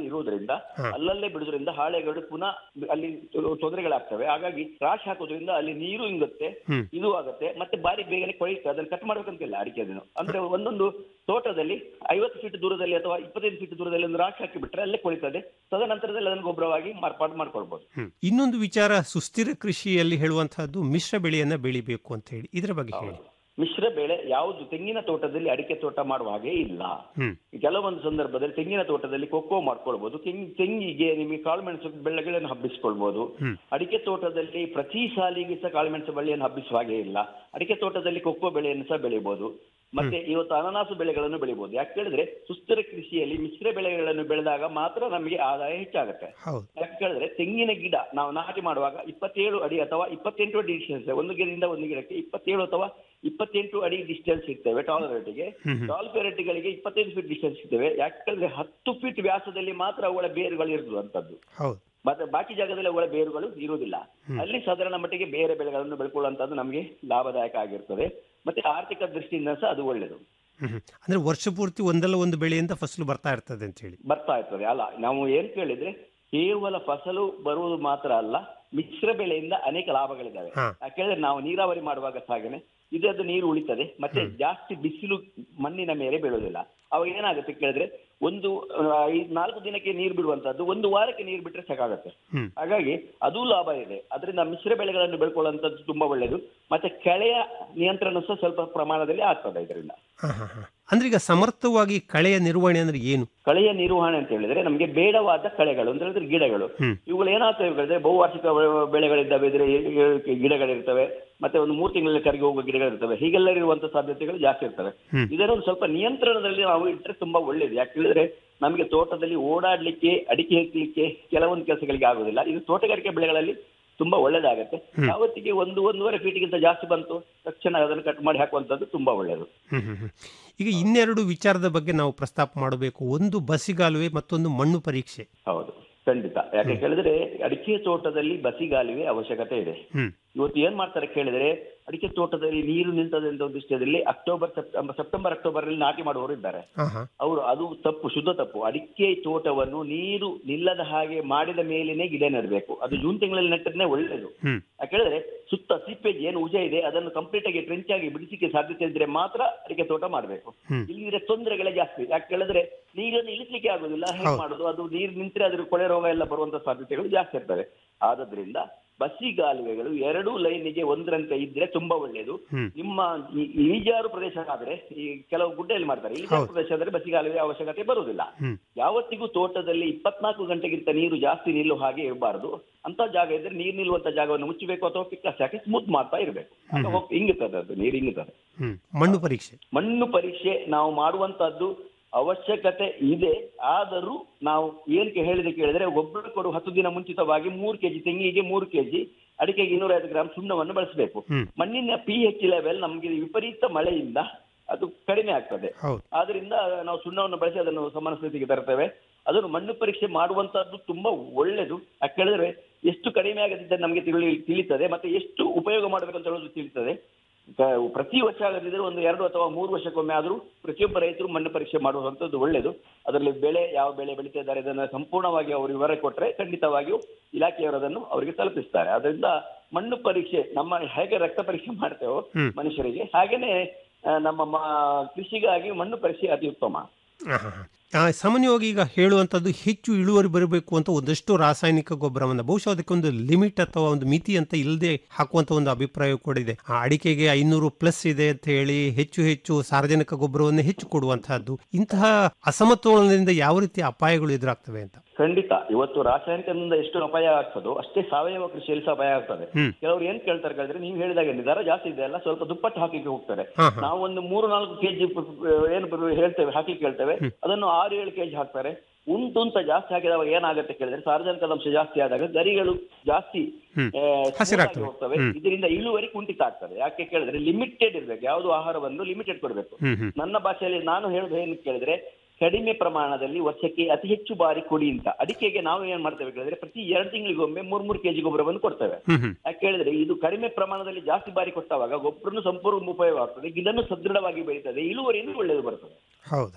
ಇರುವುದರಿಂದ ಹಾ. ಅಲ್ಲಲ್ಲೇ ಬಿಡುವುದರಿಂದ ಹಾಳೆಗಳು ಪುನಃ ಅಲ್ಲಿ ತೊಂದರೆಗಳಾಗ್ತವೆ ಹಾಗಾಗಿ ರಾಶಿ ಹಾಕೋದ್ರಿಂದ ಅಲ್ಲಿ ನೀರು ಇಂಗುತ್ತೆ ಹ್ಮ್. ಇದು ಆಗುತ್ತೆ ಮತ್ತೆ ಬಾರಿ ಬೇಗನೆ ಕೊಳೆಯುತ್ತೆ ಅದನ್ನ ಕಟ್ ಮಾಡ್ಬೇಕಂತಿಲ್ಲ ಅಡಿಕೆ ಅದನ್ನು ಅಂದ್ರೆ ಒಂದೊಂದು ತೋಟದಲ್ಲಿ ಐವತ್ತು ಫೀಟ್ ದೂರದಲ್ಲಿ ಅಥವಾ ಇಪ್ಪತ್ತೈದು ಫೀಟ್ ದೂರದಲ್ಲಿ ಒಂದು ರಾಶಿ ಹಾಕಿ ಬಿಟ್ರೆ ಅಲ್ಲೇ ಕೊಳಿತದೆ ತದನಂತರದಲ್ಲಿ ಅದನ್ನು ಗೊಬ್ಬರವಾಗಿ ಮಾರ್ಪಾಡು ಮಾಡ್ಕೊಳ್ಬಹುದು ಹ್ಮ್. ಇನ್ನೊಂದು ವಿಚಾರ ಸುಸ್ಥಿರ ಕೃಷಿಯಲ್ಲಿ ಹೇಳುವಂತಹದ್ದು ಮಿಶ್ರ ಬೆಳೆಯನ್ನ ಬೆಳಿಬೇಕು ಅಂತ ಹೇಳಿ ಇದರ ಬಗ್ಗೆ ಹೇಳಿ ಮಿಶ್ರ ಬೆಳೆ ಯಾವುದು ತೆಂಗಿನ ತೋಟದಲ್ಲಿ ಅಡಿಕೆ ತೋಟ ಮಾಡುವ ಹಾಗೆ ಇಲ್ಲ ಹ್ಮ್ ಕೆಲವೊಂದು ಸಂದರ್ಭದಲ್ಲಿ ತೆಂಗಿನ ತೋಟದಲ್ಲಿ ಕೊಕ್ಕೋ ಮಾಡ್ಕೊಳ್ಬಹುದು ತೆಂಗಿ ತೆಂಗಿಗೆ ನಿಮಗೆ ಕಾಳುಮೆಣಸು ಬೆಳೆಗಳನ್ನು ಹಬ್ಬಿಸ್ಕೊಳ್ಬಹುದು ಹ್ಮ್. ಅಡಿಕೆ ತೋಟದಲ್ಲಿ ಪ್ರತಿ ಸಾಲಿಗೆ ಸಹ ಕಾಳುಮೆಣಸು ಬಳ್ಳಿಯನ್ನು ಹಬ್ಬಿಸುವ ಹಾಗೆ ಇಲ್ಲ ಅಡಿಕೆ ತೋಟದಲ್ಲಿ ಕೊಕ್ಕೋ ಬೆಳೆಯನ್ನು ಸಹ ಬೆಳಿಬಹುದು ಮತ್ತೆ ಇವತ್ತು ಅನನಾಸು ಬೆಳೆಗಳನ್ನು ಬೆಳಿಬಹುದು ಯಾಕೆ ಹೇಳಿದ್ರೆ ಸುಸ್ಥಿರ ಕೃಷಿಯಲ್ಲಿ ಮಿಶ್ರ ಬೆಳೆಗಳನ್ನು ಬೆಳೆದಾಗ ಮಾತ್ರ ನಮಗೆ ಆದಾಯ ಹೆಚ್ಚಾಗುತ್ತೆ ಹೌದು ಯಾಕೆ ಹೇಳಿದ್ರೆ ತೆಂಗಿನ ಗಿಡ ನಾವು ನಾಟಿ ಮಾಡುವಾಗ ಇಪ್ಪತ್ತೇಳು ಅಡಿ ಅಥವಾ ಇಪ್ಪತ್ತೆಂಟು ಅಡಿ ಡಿಸ್ಟೆನ್ಸ್ ಒಂದು ಗಿಡದಿಂದ ಒಂದು ಗಿಡಕ್ಕೆ ಇಪ್ಪತ್ತೇಳು ಅಥವಾ ಇಪ್ಪತ್ತೆಂಟು ಅಡಿ ಡಿಸ್ಟೆನ್ಸ್ ಇರ್ತೇವೆ ಟಾಲ್ ವೆರೈಟಿಗೆ ಟಾಲ್ ವೆರೈಟಿಗಳಿಗೆ ಇಪ್ಪತ್ತೈದು ಫೀಟ್ ಡಿಸ್ಟೆನ್ಸ್ ಇರ್ತೇವೆ ಯಾಕೆ ಹೇಳಿದ್ರೆ ಹತ್ತು ಫೀಟ್ ವ್ಯಾಸದಲ್ಲಿ ಮಾತ್ರ ಅವುಗಳ ಬೇರುಗಳು ಇರುವಂತದ್ದು ಹೌದು ಮತ್ತೆ ಬಾಕಿ ಜಾಗದಲ್ಲಿ ಅವುಗಳ ಬೇರುಗಳು ಇರುವುದಿಲ್ಲ ಅಲ್ಲಿ ಸಾಧಾರಣ ಮಟ್ಟಿಗೆ ಬೇರೆ ಬೆಳೆಗಳನ್ನು ಬೆಳ್ಕೊಳ್ಳುವಂತದ್ದು ನಮಗೆ ಲಾಭದಾಯಕ ಆಗಿರ್ತದೆ ಮತ್ತೆ ಆರ್ಥಿಕ ದೃಷ್ಟಿಯಿಂದ ಸಹ ಅದು ಒಳ್ಳೆಯದು ಹ್ಮ್ ಹ್ಮ್. ಅಂದ್ರೆ ವರ್ಷ ಪೂರ್ತಿ ಒಂದಲ್ಲ ಒಂದು ಬೆಳೆಯಿಂದ ಫಸಲು ಬರ್ತಾ ಇರ್ತದೆ ಅಂತ ಹೇಳಿ ಬರ್ತಾ ಇರ್ತದೆ ಅಲ್ಲ ನಾವು ಏನ್ ಕೇಳಿದ್ರೆ ಕೇವಲ ಫಸಲು ಬರುವುದು ಮಾತ್ರ ಅಲ್ಲ ಮಿಶ್ರ ಬೆಳೆಯಿಂದ ಅನೇಕ ಲಾಭಗಳಿದ್ದಾವೆ ಹಾ. ಯಾಕೆಂದ್ರೆ ನಾವು ನೀರಾವರಿ ಮಾಡುವಾಗ ಸಾಗನೆ ಇದರದ್ದು ನೀರು ಉಳಿತದೆ ಮತ್ತೆ ಜಾಸ್ತಿ ಬಿಸಿಲು ಮಣ್ಣಿನ ಮೇಲೆ ಬೀಳುವುದಿಲ್ಲ ಅವಾಗ ಏನಾಗುತ್ತೆ ಕೇಳಿದ್ರೆ ಒಂದು ಆ, ಐದ್ ನಾಲ್ಕು ದಿನಕ್ಕೆ ನೀರು ಬಿಡುವಂತದ್ದು ಒಂದು ವಾರಕ್ಕೆ ನೀರು ಬಿಟ್ರೆ ಸಾಕಾಗತ್ತೆ ಹ್ಮ್. ಹಾಗಾಗಿ ಅದು ಲಾಭ ಇದೆ ಅದರಿಂದ ಮಿಶ್ರ ಬೆಳೆಗಳನ್ನು ಬೆಳ್ಕೊಳ್ಳುವಂಥದ್ದು ತುಂಬಾ ಒಳ್ಳೆಯದು ಮತ್ತೆ ಕಳೆಯ ನಿಯಂತ್ರಣ ಸಹ ಸ್ವಲ್ಪ ಪ್ರಮಾಣದಲ್ಲಿ ಆಗ್ತದೆ ಇದರಿಂದ ಹಾ, ಹಾ, ಹಾ. ಅಂದ್ರೆ ಈಗ ಸಮರ್ಥವಾಗಿ ಕಳೆಯ ನಿರ್ವಹಣೆ ಅಂದ್ರೆ ಏನು ಕಳೆಯ ನಿರ್ವಹಣೆ ಅಂತ ಹೇಳಿದ್ರೆ ನಮಗೆ ಬೇಡವಾದ ಕಳೆಗಳು ಅಂತ ಹೇಳಿದ್ರೆ ಗಿಡಗಳು ಹ್ಮ್. ಇವುಗಳು ಏನಾಗ್ತವೆ ಹೇಳಿದ್ರೆ ಬಹುವಾರ್ಷಿಕ ಬೆ- ಬೆಳೆಗಳಿದ್ದಾವೆ ಇದ್ರೆ ಗಿಡಗಳಿರ್ತವೆ ಮತ್ತೆ ಒಂದು ಮೂರು ತಿಂಗಳಲ್ಲಿ ಕರಗಿ ಹೋಗುವ ಗಿಡಗಳಿರ್ತವೆ ಹೀಗೆಲ್ಲ ಇರುವಂತ ಸಾಧ್ಯತೆಗಳು ಜಾಸ್ತಿ ಇರ್ತವೆ ಹ್ಮ್. ಇದನ್ನು ಒಂದು ಸ್ವಲ್ಪ ನಿಯಂತ್ರಣದಲ್ಲಿ ನಾವು ಇಟ್ಟರೆ ತುಂಬಾ ಒಳ್ಳೇದು ಯಾಕೆ ಹೇಳಿದ್ರೆ ನಮಗೆ ತೋಟದಲ್ಲಿ ಓಡಾಡ್ಲಿಕ್ಕೆ ಅಡಿಕೆ ಹೆಕ್ಕಲಿಕ್ಕೆ ಕೆಲವೊಂದು ಕೆಲಸಗಳಿಗೆ ಆಗುದಿಲ್ಲ ಇದು ತೋಟಗಾರಿಕೆ ಬೆಳೆಗಳಲ್ಲಿ ತುಂಬಾ ಒಳ್ಳೇದಾಗತ್ತೆ ಯಾವತ್ತಿಗೆ ಒಂದು ಒಂದೂವರೆ ಫೀಟ್ಗಿಂತ ಜಾಸ್ತಿ ಬಂತು ತಕ್ಷಣ ಅದನ್ನು ಕಟ್ ಮಾಡಿ ಹಾಕುವಂತದ್ದು ತುಂಬಾ ಒಳ್ಳೇದು ಹ್ಮ್, ಹ್ಮ್, ಹ್ಮ್. ಈಗ ಇನ್ನೆರಡು ವಿಚಾರದ ಬಗ್ಗೆ ನಾವು ಪ್ರಸ್ತಾಪ ಮಾಡಬೇಕು ಒಂದು ಬಸಿಗಾಲುವೆ ಮತ್ತೊಂದು ಮಣ್ಣು ಪರೀಕ್ಷೆ ಹೌದು ಖಂಡಿತ ಯಾಕೆ ಕೇಳಿದ್ರೆ ಅಡಿಕೆ ತೋಟದಲ್ಲಿ ಬಸಿಗಾಲುವೆ ಅವಶ್ಯಕತೆ ಇದೆ ಹ್ಮ್ ಇವತ್ತು ಏನ್ ಮಾಡ್ತಾರೆ ಕೇಳಿದ್ರೆ ಅಡಿಕೆ ತೋಟದಲ್ಲಿ ನೀರು ನಿಂತದೆ ಅಂತ ಒಂದು ವಿಷಯದಲ್ಲಿ ಅಕ್ಟೋಬರ್ ಸೆಪ್ಟೆಂಬರ್ ಸೆಪ್ಟೆಂಬರ್ ಅಕ್ಟೋಬರ್ ಅಲ್ಲಿ ನಾಟಿ ಮಾಡುವವರು ಇದ್ದಾರೆ ಹಾ ಹಾ ಅವರು ಅದು ತಪ್ಪು ಶುದ್ಧ ತಪ್ಪು ಅಡಿಕೆ ತೋಟವನ್ನು ನೀರು ನಿಲ್ಲದ ಹಾಗೆ ಮಾಡಿದ ಮೇಲೇನೆ ಗಿಡ ನೆಡಬೇಕು ಅದು ಜೂನ್ ತಿಂಗಳಲ್ಲಿ ನೆಟ್ಟದ್ರೆ ಒಳ್ಳೆಯದು ಹ್ಮ್ ಯಾಕಂದ್ರೆ ಸುತ್ತ ಸಿಪ್ಪೇಜ್ ಏನು ಉಜ ಇದೆ ಅದನ್ನು ಕಂಪ್ಲೀಟ್ ಆಗಿ ಟ್ರೆಂಚ್ ಆಗಿ ಬಿಡಿಸಿಕ್ಕೆ ಸಾಧ್ಯತೆ ಇದ್ರೆ ಮಾತ್ರ ಅಡಿಕೆ ತೋಟ ಮಾಡಬೇಕು ಹ್ಮ್. ಇಲ್ಲಿದ್ರೆ ತೊಂದರೆಗಳೇ ಜಾಸ್ತಿ ಯಾಕೆ ಹೇಳಿದ್ರೆ ನೀರನ್ನು ಇಳಿಸ್ಲಿಕ್ಕೆ ಆಗುದಿಲ್ಲ ಹೇಗೆ ಹೌದು. ಮಾಡುದು ಅದು ನೀರು ನಿಂತ್ರೆ ಅದ್ರ ಕೊಳೆ ರೋಗ ಎಲ್ಲ ಬರುವಂತ ಸಾಧ್ಯತೆಗಳು ಜಾಸ್ತಿ ಇರ್ತವೆ ಆದ್ರಿಂದ ಬಸಿಗಾಲುವೆಗಳು ಎರಡೂ ಲೈನಿಗೆ ಒಂದರಂತೆ ಇದ್ರೆ ತುಂಬಾ ಒಳ್ಳೆಯದು ಹ್ಮ್. ನಿಮ್ಮ ಈ- ಇಳಿಜಾರು ಪ್ರದೇಶ ಆದ್ರೆ ಈ ಕೆಲವು ಗುಡ್ಡೆಯಲ್ಲಿ ಮಾಡ್ತಾರೆ ಇಳಿಜಾರು ಹೌದು. ಪ್ರದೇಶ ಆದ್ರೆ ಬಸಿಗಾಲುವೆ ಅವಶ್ಯಕತೆ ಬರುವುದಿಲ್ಲ ಹ್ಮ್ ಯಾವತ್ತಿಗೂ ತೋಟದಲ್ಲಿ ಇಪ್ಪತ್ನಾಲ್ಕು ಗಂಟೆಗಿಂತ ನೀರು ಜಾಸ್ತಿ ನಿಲ್ಲುವ ಹಾಗೆ ಇರಬಾರದು ಅಂತ ಜಾಗ ಇದ್ರೆ ನೀರು ನಿಲ್ಲುವಂತ ಜಾಗವನ್ನು ಮುಚ್ಚಬೇಕು ಅಥವಾ ಪಿಕ್ಕಸ್ ಹಾಕಿ ಸ್ಮೂತ್ ಮಾಡ್ತಾ ಇರಬೇಕು ಆಗ ಹೋಗ್- ಇಂಗುತ್ತದೆ ಅದು ನೀರು ಇಂಗುತ್ತದೆ ಹ್ಮ್ ಮಣ್ಣು ಪರೀಕ್ಷೆ ಮಣ್ಣು ಪರೀಕ್ಷೆ ನಾವು ಮಾಡುವಂತದ್ದು ಅವಶ್ಯಕತೆ ಇದೆ ಆದರೂ ನಾವು ಏನಕ್ಕೆ ಹೇಳಿದೆ ಕೇಳಿದ್ರೆ ಗೊಬ್ಬರ ಕೊಡುವ ಹತ್ತು ದಿನ ಮುಂಚಿತವಾಗಿ ಮೂರು ಕೆಜಿ ತೆಂಗಿಗೆ ಮೂರು ಕೆಜಿ ಅಡಿಕೆಗೆ ಇನ್ನೂರೈವತ್ತು ಗ್ರಾಂ ಸುಣ್ಣವನ್ನು ಬಳಸಬೇಕು ಹ್ಮ್. ಮಣ್ಣಿನ ಪಿ ಎಚ್ ಲೆವೆಲ್ ನಮಗೆ ವಿಪರೀತ ಮಳೆಯಿಂದ ಅದು ಕಡಿಮೆ ಆಗ್ತದೆ ಹೌದು ಆದ್ರಿಂದ ನಾವು ಸುಣ್ಣವನ್ನು ಬಳಸಿ ಅದನ್ನು ಸಮಾನ ಸ್ಥಿತಿಗೆ ತರ್ತೇವೆ ಅದನ್ನು ಮಣ್ಣು ಪರೀಕ್ಷೆ ಮಾಡುವಂತದ್ದು ತುಂಬಾ ಒಳ್ಳೆಯದು ಯಾಕೆ ಹೇಳಿದ್ರೆ ಎಷ್ಟು ಕಡಿಮೆ ಆಗದಿದ್ದರೆ ನಮಗೆ ತಿಳಿ ತಿಳಿತದೆ ಮತ್ತೆ ಎಷ್ಟು ಉಪಯೋಗ ಮಾಡಬೇಕಂತ ಹೇಳೋದು ತಿಳಿತದೆ ಕ- ಪ್ರತಿ ವರ್ಷ ಆಗದಿದ್ರೆ ಒಂದು ಎರಡು ಅಥವಾ ಮೂರು ವರ್ಷಕ್ಕೊಮ್ಮೆ ಆದರೂ ಪ್ರತಿಯೊಬ್ಬ ರೈತರು ಮಣ್ಣು ಪರೀಕ್ಷೆ ಮಾಡುವಂತದ್ದು ಒಳ್ಳೆಯದು ಅದರಲ್ಲಿ ಬೆಳೆ ಯಾವ ಬೆಳೆ ಬೆಳೀತಾ ಇದ್ದಾರೆ ಇದನ್ನು ಸಂಪೂರ್ಣವಾಗಿ ಅವರು ವಿವರ ಕೊಟ್ಟರೆ ಖಂಡಿತವಾಗಿಯೂ ಇಲಾಖೆಯವರು ಅದನ್ನು ಅವರಿಗೆ ತಲುಪಿಸ್ತಾರೆ ಅದರಿಂದ ಮಣ್ಣು ಪರೀಕ್ಷೆ ನಮ್ಮ ಹೇಗೆ ರಕ್ತ ಪರೀಕ್ಷೆ ಮಾಡ್ತೇವೋ ಹ್ಮ್. ಮನುಷ್ಯರಿಗೆ ಹಾಗೇನೆ ಆ, ನಮ್ಮ ಮ- ಕೃಷಿಗಾಗಿ ಮಣ್ಣು ಪರೀಕ್ಷೆ ಅತಿ ಉತ್ತಮ ಆಹಾ. ಆ, ಸಾಮಾನ್ಯವಾಗಿ ಈಗ ಹೇಳುವಂಥದ್ದು ಹೆಚ್ಚು ಇಳುವರಿ ಬರಬೇಕು ಅಂತ ಒಂದಷ್ಟು ರಾಸಾಯನಿಕ ಗೊಬ್ಬರವನ್ನು ಬಹುಶಃ ಅದಕ್ಕೆ ಒಂದು ಲಿಮಿಟ್ ಅಥವಾ ಒಂದು ಮಿತಿ ಅಂತ ಇಲ್ಲದೆ ಹಾಕುವಂತ ಒಂದು ಅಭಿಪ್ರಾಯ ಕೂಡ ಇದೆ ಆ ಅಡಿಕೆಗೆ ಐನೂರು ಪ್ಲಸ್ ಇದೆ ಅಂತ ಹೇಳಿ ಹೆಚ್ಚು ಹೆಚ್ಚು ಸಾರ್ವಜನಿಕ ಗೊಬ್ಬರವನ್ನು ಹೆಚ್ಚು ಕೊಡುವಂತಹದ್ದು ಇಂತಹ ಅಸಮತೋಲನದಿಂದ ಯಾವ ರೀತಿ ಅಪಾಯಗಳು ಎದುರಾಗ್ತವೆ ಅಂತ ಖಂಡಿತ ಇವತ್ತು ರಾಸಾಯನಿಕದಿಂದ ಎಷ್ಟು ಅಪಾಯ ಆಗ್ತದೋ ಅಷ್ಟೇ ಸಾವಯವ ಕೃಷಿಯಲ್ಲಿ ಸಹ ಅಪಾಯ ಆಗ್ತದೆ ಹ್ಮ್. ಕೆಲವರು ಏನ್ ಕೇಳ್ತಾರೆ ಕೇಳಿದ್ರೆ ನೀವು ಹೇಳಿದಾಗ ನಿರ್ಧಾರ ಜಾಸ್ತಿ ಇದೆ ಅಲ್ಲ ಸ್ವಲ್ಪ ದುಪ್ಪಟ್ಟು ಹಾಕಲಿಕ್ಕೆ ಹೋಗ್ತಾರೆ ಹಾ, ಹಾ. ನಾವು ಒಂದು ಮೂರು ನಾಲ್ಕು ಕೆಜಿ ಏನು ಬರು- ಹೇಳ್ತೇವೆ ಹಾಕ್ಲಿಕ್ಕೆ ಹೇಳ್ತೇವೆ ಅದನ್ನು ಆರು ಏಳು ಕೆಜಿ ಹಾಕ್ತಾರೆ ಉಂಟು ಅಂತ ಜಾಸ್ತಿ ಹಾಕಿದವಾಗ ಏನಾಗುತ್ತೆ ಕೇಳಿದ್ರೆ ಸಾರ್ವಜನಿಕದ ಅಂಶ ಜಾಸ್ತಿ ಆದಾಗ ಗರಿಗಳು ಜಾಸ್ತಿ ಹ್ಮ್. ಆ, smooth ಹಸಿರಾಗ್ತವೆ. ಆಗಿ ಹೋಗ್ತವೆ ಹ್ಮ್. ಇದರಿಂದ ಇಳುವರಿ ಕುಂಠಿತ ಆಗ್ತದೆ ಯಾಕೆ ಕೇಳಿದ್ರೆ ಲಿಮಿಟೆಡ್ ಇರ್ಬೇಕು ಯಾವುದು ಆಹಾರವನ್ನು ಲಿಮಿಟೆಡ್ ಕೊಡಬೇಕು ಹ್ಮ್ ಹ್ಮ್ ನನ್ನ ಭಾಷೆಯಲ್ಲಿ ನಾನು ಹೇಳುದು ಏನು ಕೇಳಿದ್ರೆ ಕಡಿಮೆ ಪ್ರಮಾಣದಲ್ಲಿ ವರ್ಷಕ್ಕೆ ಅತಿ ಹೆಚ್ಚು ಬಾರಿ ಕೊಡಿ ಅಂತ ಅಡಿಕೆಗೆ ನಾವು ಏನ್ ಮಾಡ್ತೇವೆ ಕೇಳಿದ್ರೆ ಪ್ರತಿ ಎರಡು ತಿಂಗಳಿಗೊಮ್ಮೆ ಮೂರ್ ಮೂರು ಕೆಜಿ ಗೊಬ್ಬರವನ್ನು ಕೊಡ್ತೇವೆ ಹ್ಮ್ ಹ್ಮ್ ಯಾಕೆ ಹೇಳಿದ್ರೆ ಇದು ಕಡಿಮೆ ಪ್ರಮಾಣದಲ್ಲಿ ಜಾಸ್ತಿ ಬಾರಿ ಕೊಟ್ಟಾಗ ಗೊಬ್ಬರನು ಸಂಪೂರ್ಣ ಉಪಯೋಗ ಆಗ್ತದೆ ಗಿಡನು ಸದೃಢವಾಗಿ ಬೆಳೀತದೆ ಇಳುವರಿನೂ ಒಳ್ಳೆಯದು ಬರ್ತದೆ ಹೌದು ಹೌದು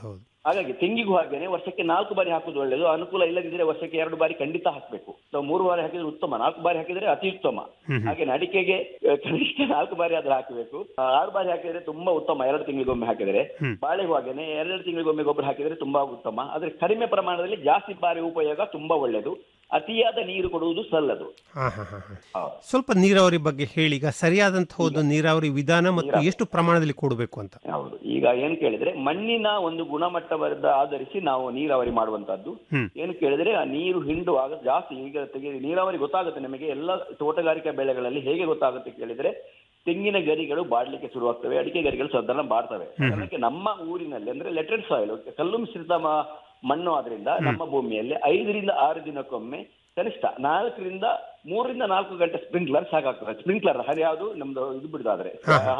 ಹಾಗಾಗಿ ತೆಂಗಿಗೂ ಹಾಗೇನೆ ವರ್ಷಕ್ಕೆ ನಾಲ್ಕು ಬಾರಿ ಹಾಕುದು ಒಳ್ಳೇದು ಅನುಕೂಲ ಇಲ್ಲದಿದ್ರೆ ವರ್ಷಕ್ಕೆ ಎರಡು ಬಾರಿ ಖಂಡಿತ ಹಾಕಬೇಕು ನಾವು ಮೂರು ಬಾರಿ ಹಾಕಿದ್ರೆ ಉತ್ತಮ ನಾಲ್ಕು ಬಾರಿ ಹಾಕಿದ್ರೆ ಅತಿ ಉತ್ತಮ ಹಾಗೆ ಅಡಿಕೆಗೆ ಆ, ಕನಿಷ್ಠ ನಾಲ್ಕು ಬಾರಿ ಆದ್ರೆ ಹಾಕಬೇಕು ಆ, ಆರು ಬಾರಿ ಹಾಕಿದ್ರೆ ತುಂಬಾ ಉತ್ತಮ ಎರಡು ತಿಂಗಳಿಗೊಮ್ಮೆ ಹಾಕಿದ್ರೆ ಬಾಳೆಗೂ ಹಾಗೇನೆ ಎರಡು ತಿಂಗಳಿಗೊಮ್ಮೆ ಗೊಬ್ಬರ ಹಾಕಿದ್ರೆ ತುಂಬಾ ಉತ್ತಮ ಆದ್ರೆ ಕಡಿಮೆ ಪ್ರಮಾಣದಲ್ಲಿ ಜಾಸ್ತಿ ಬಾರಿ ಉಪಯೋಗ ತುಂಬಾ ಒಳ್ಳೇದು ಅತಿಯಾದ ನೀರು ಕೊಡುವುದು ಸಲ್ಲದು ಹಾ ಹಾ ಹಾ ಹಾ. ಹೌದು. ಸ್ವಲ್ಪ ನೀರಾವರಿ ಬಗ್ಗೆ ಹೇಳಿ ಈಗ ಸರಿಯಾದಂತಹ ಒಂದು ನೀರಾವರಿ ವಿಧಾನ ಮತ್ತು ಎಷ್ಟು ಪ್ರಮಾಣದಲ್ಲಿ ಕೊಡಬೇಕು ಅಂತ ಹೌದು ಈಗ ಏನ್ ಕೇಳಿದ್ರೆ ಮಣ್ಣಿನ ಒಂದು ಗುಣಮಟ್ಟವನ್ನ ಆಧರಿಸಿ ನಾವು ನೀರಾವರಿ ಮಾಡುವಂತದ್ದು ಹ್ಮ್. ಏನು ಕೇಳಿದ್ರೆ ಆ ನೀರು ಹಿಂಡುವಾಗ ಜಾಸ್ತಿ ಈಗ ತೆಗೆ ನೀರಾವರಿ ಗೊತ್ತಾಗುತ್ತೆ ನಮಗೆ ಎಲ್ಲ ತೋಟಗಾರಿಕಾ ಬೆಳೆಗಳಲ್ಲಿ ಹೇಗೆ ಗೊತ್ತಾಗುತ್ತೆ ಕೇಳಿದ್ರೆ ತೆಂಗಿನ ಗರಿಗಳು ಬಾಡ್ಲಿಕ್ಕೆ ಶುರುವಾಗ್ತವೆ ಅಡಿಕೆ ಗರಿಗಳು ಸಾಧಾರಣ ಬಾಡ್ತವೆ ಅದಕ್ಕೆ ನಮ್ಮ ಊರಿನಲ್ಲಿ ಅಂದ್ರೆ ಲೆಟೆಡ್ ಸಾಯಿಲ್ ಕಲ್ಲು ಮಿಶ್ರಿತ ಮ- ಮಣ್ಣು ಆದ್ರಿಂದ ನಮ್ಮ ಭೂಮಿಯಲ್ಲಿ ಐದರಿಂದ ಆರು ದಿನಕ್ಕೊಮ್ಮೆ ಕನಿಷ್ಠ ನಾಲ್ಕರಿಂದ ಮೂರರಿಂದ ನಾಲ್ಕು ಗಂಟೆ ಸ್ಪ್ರಿಂಕ್ಲರ್ ಸಾಕಾಗ್ತದೆ ಸ್ಪ್ರಿಂಕ್ಲರ್ ಹನಿ ಯಾವುದು ನಮ್ದು ಇದು ಬಿಡುದಾದ್ರೆ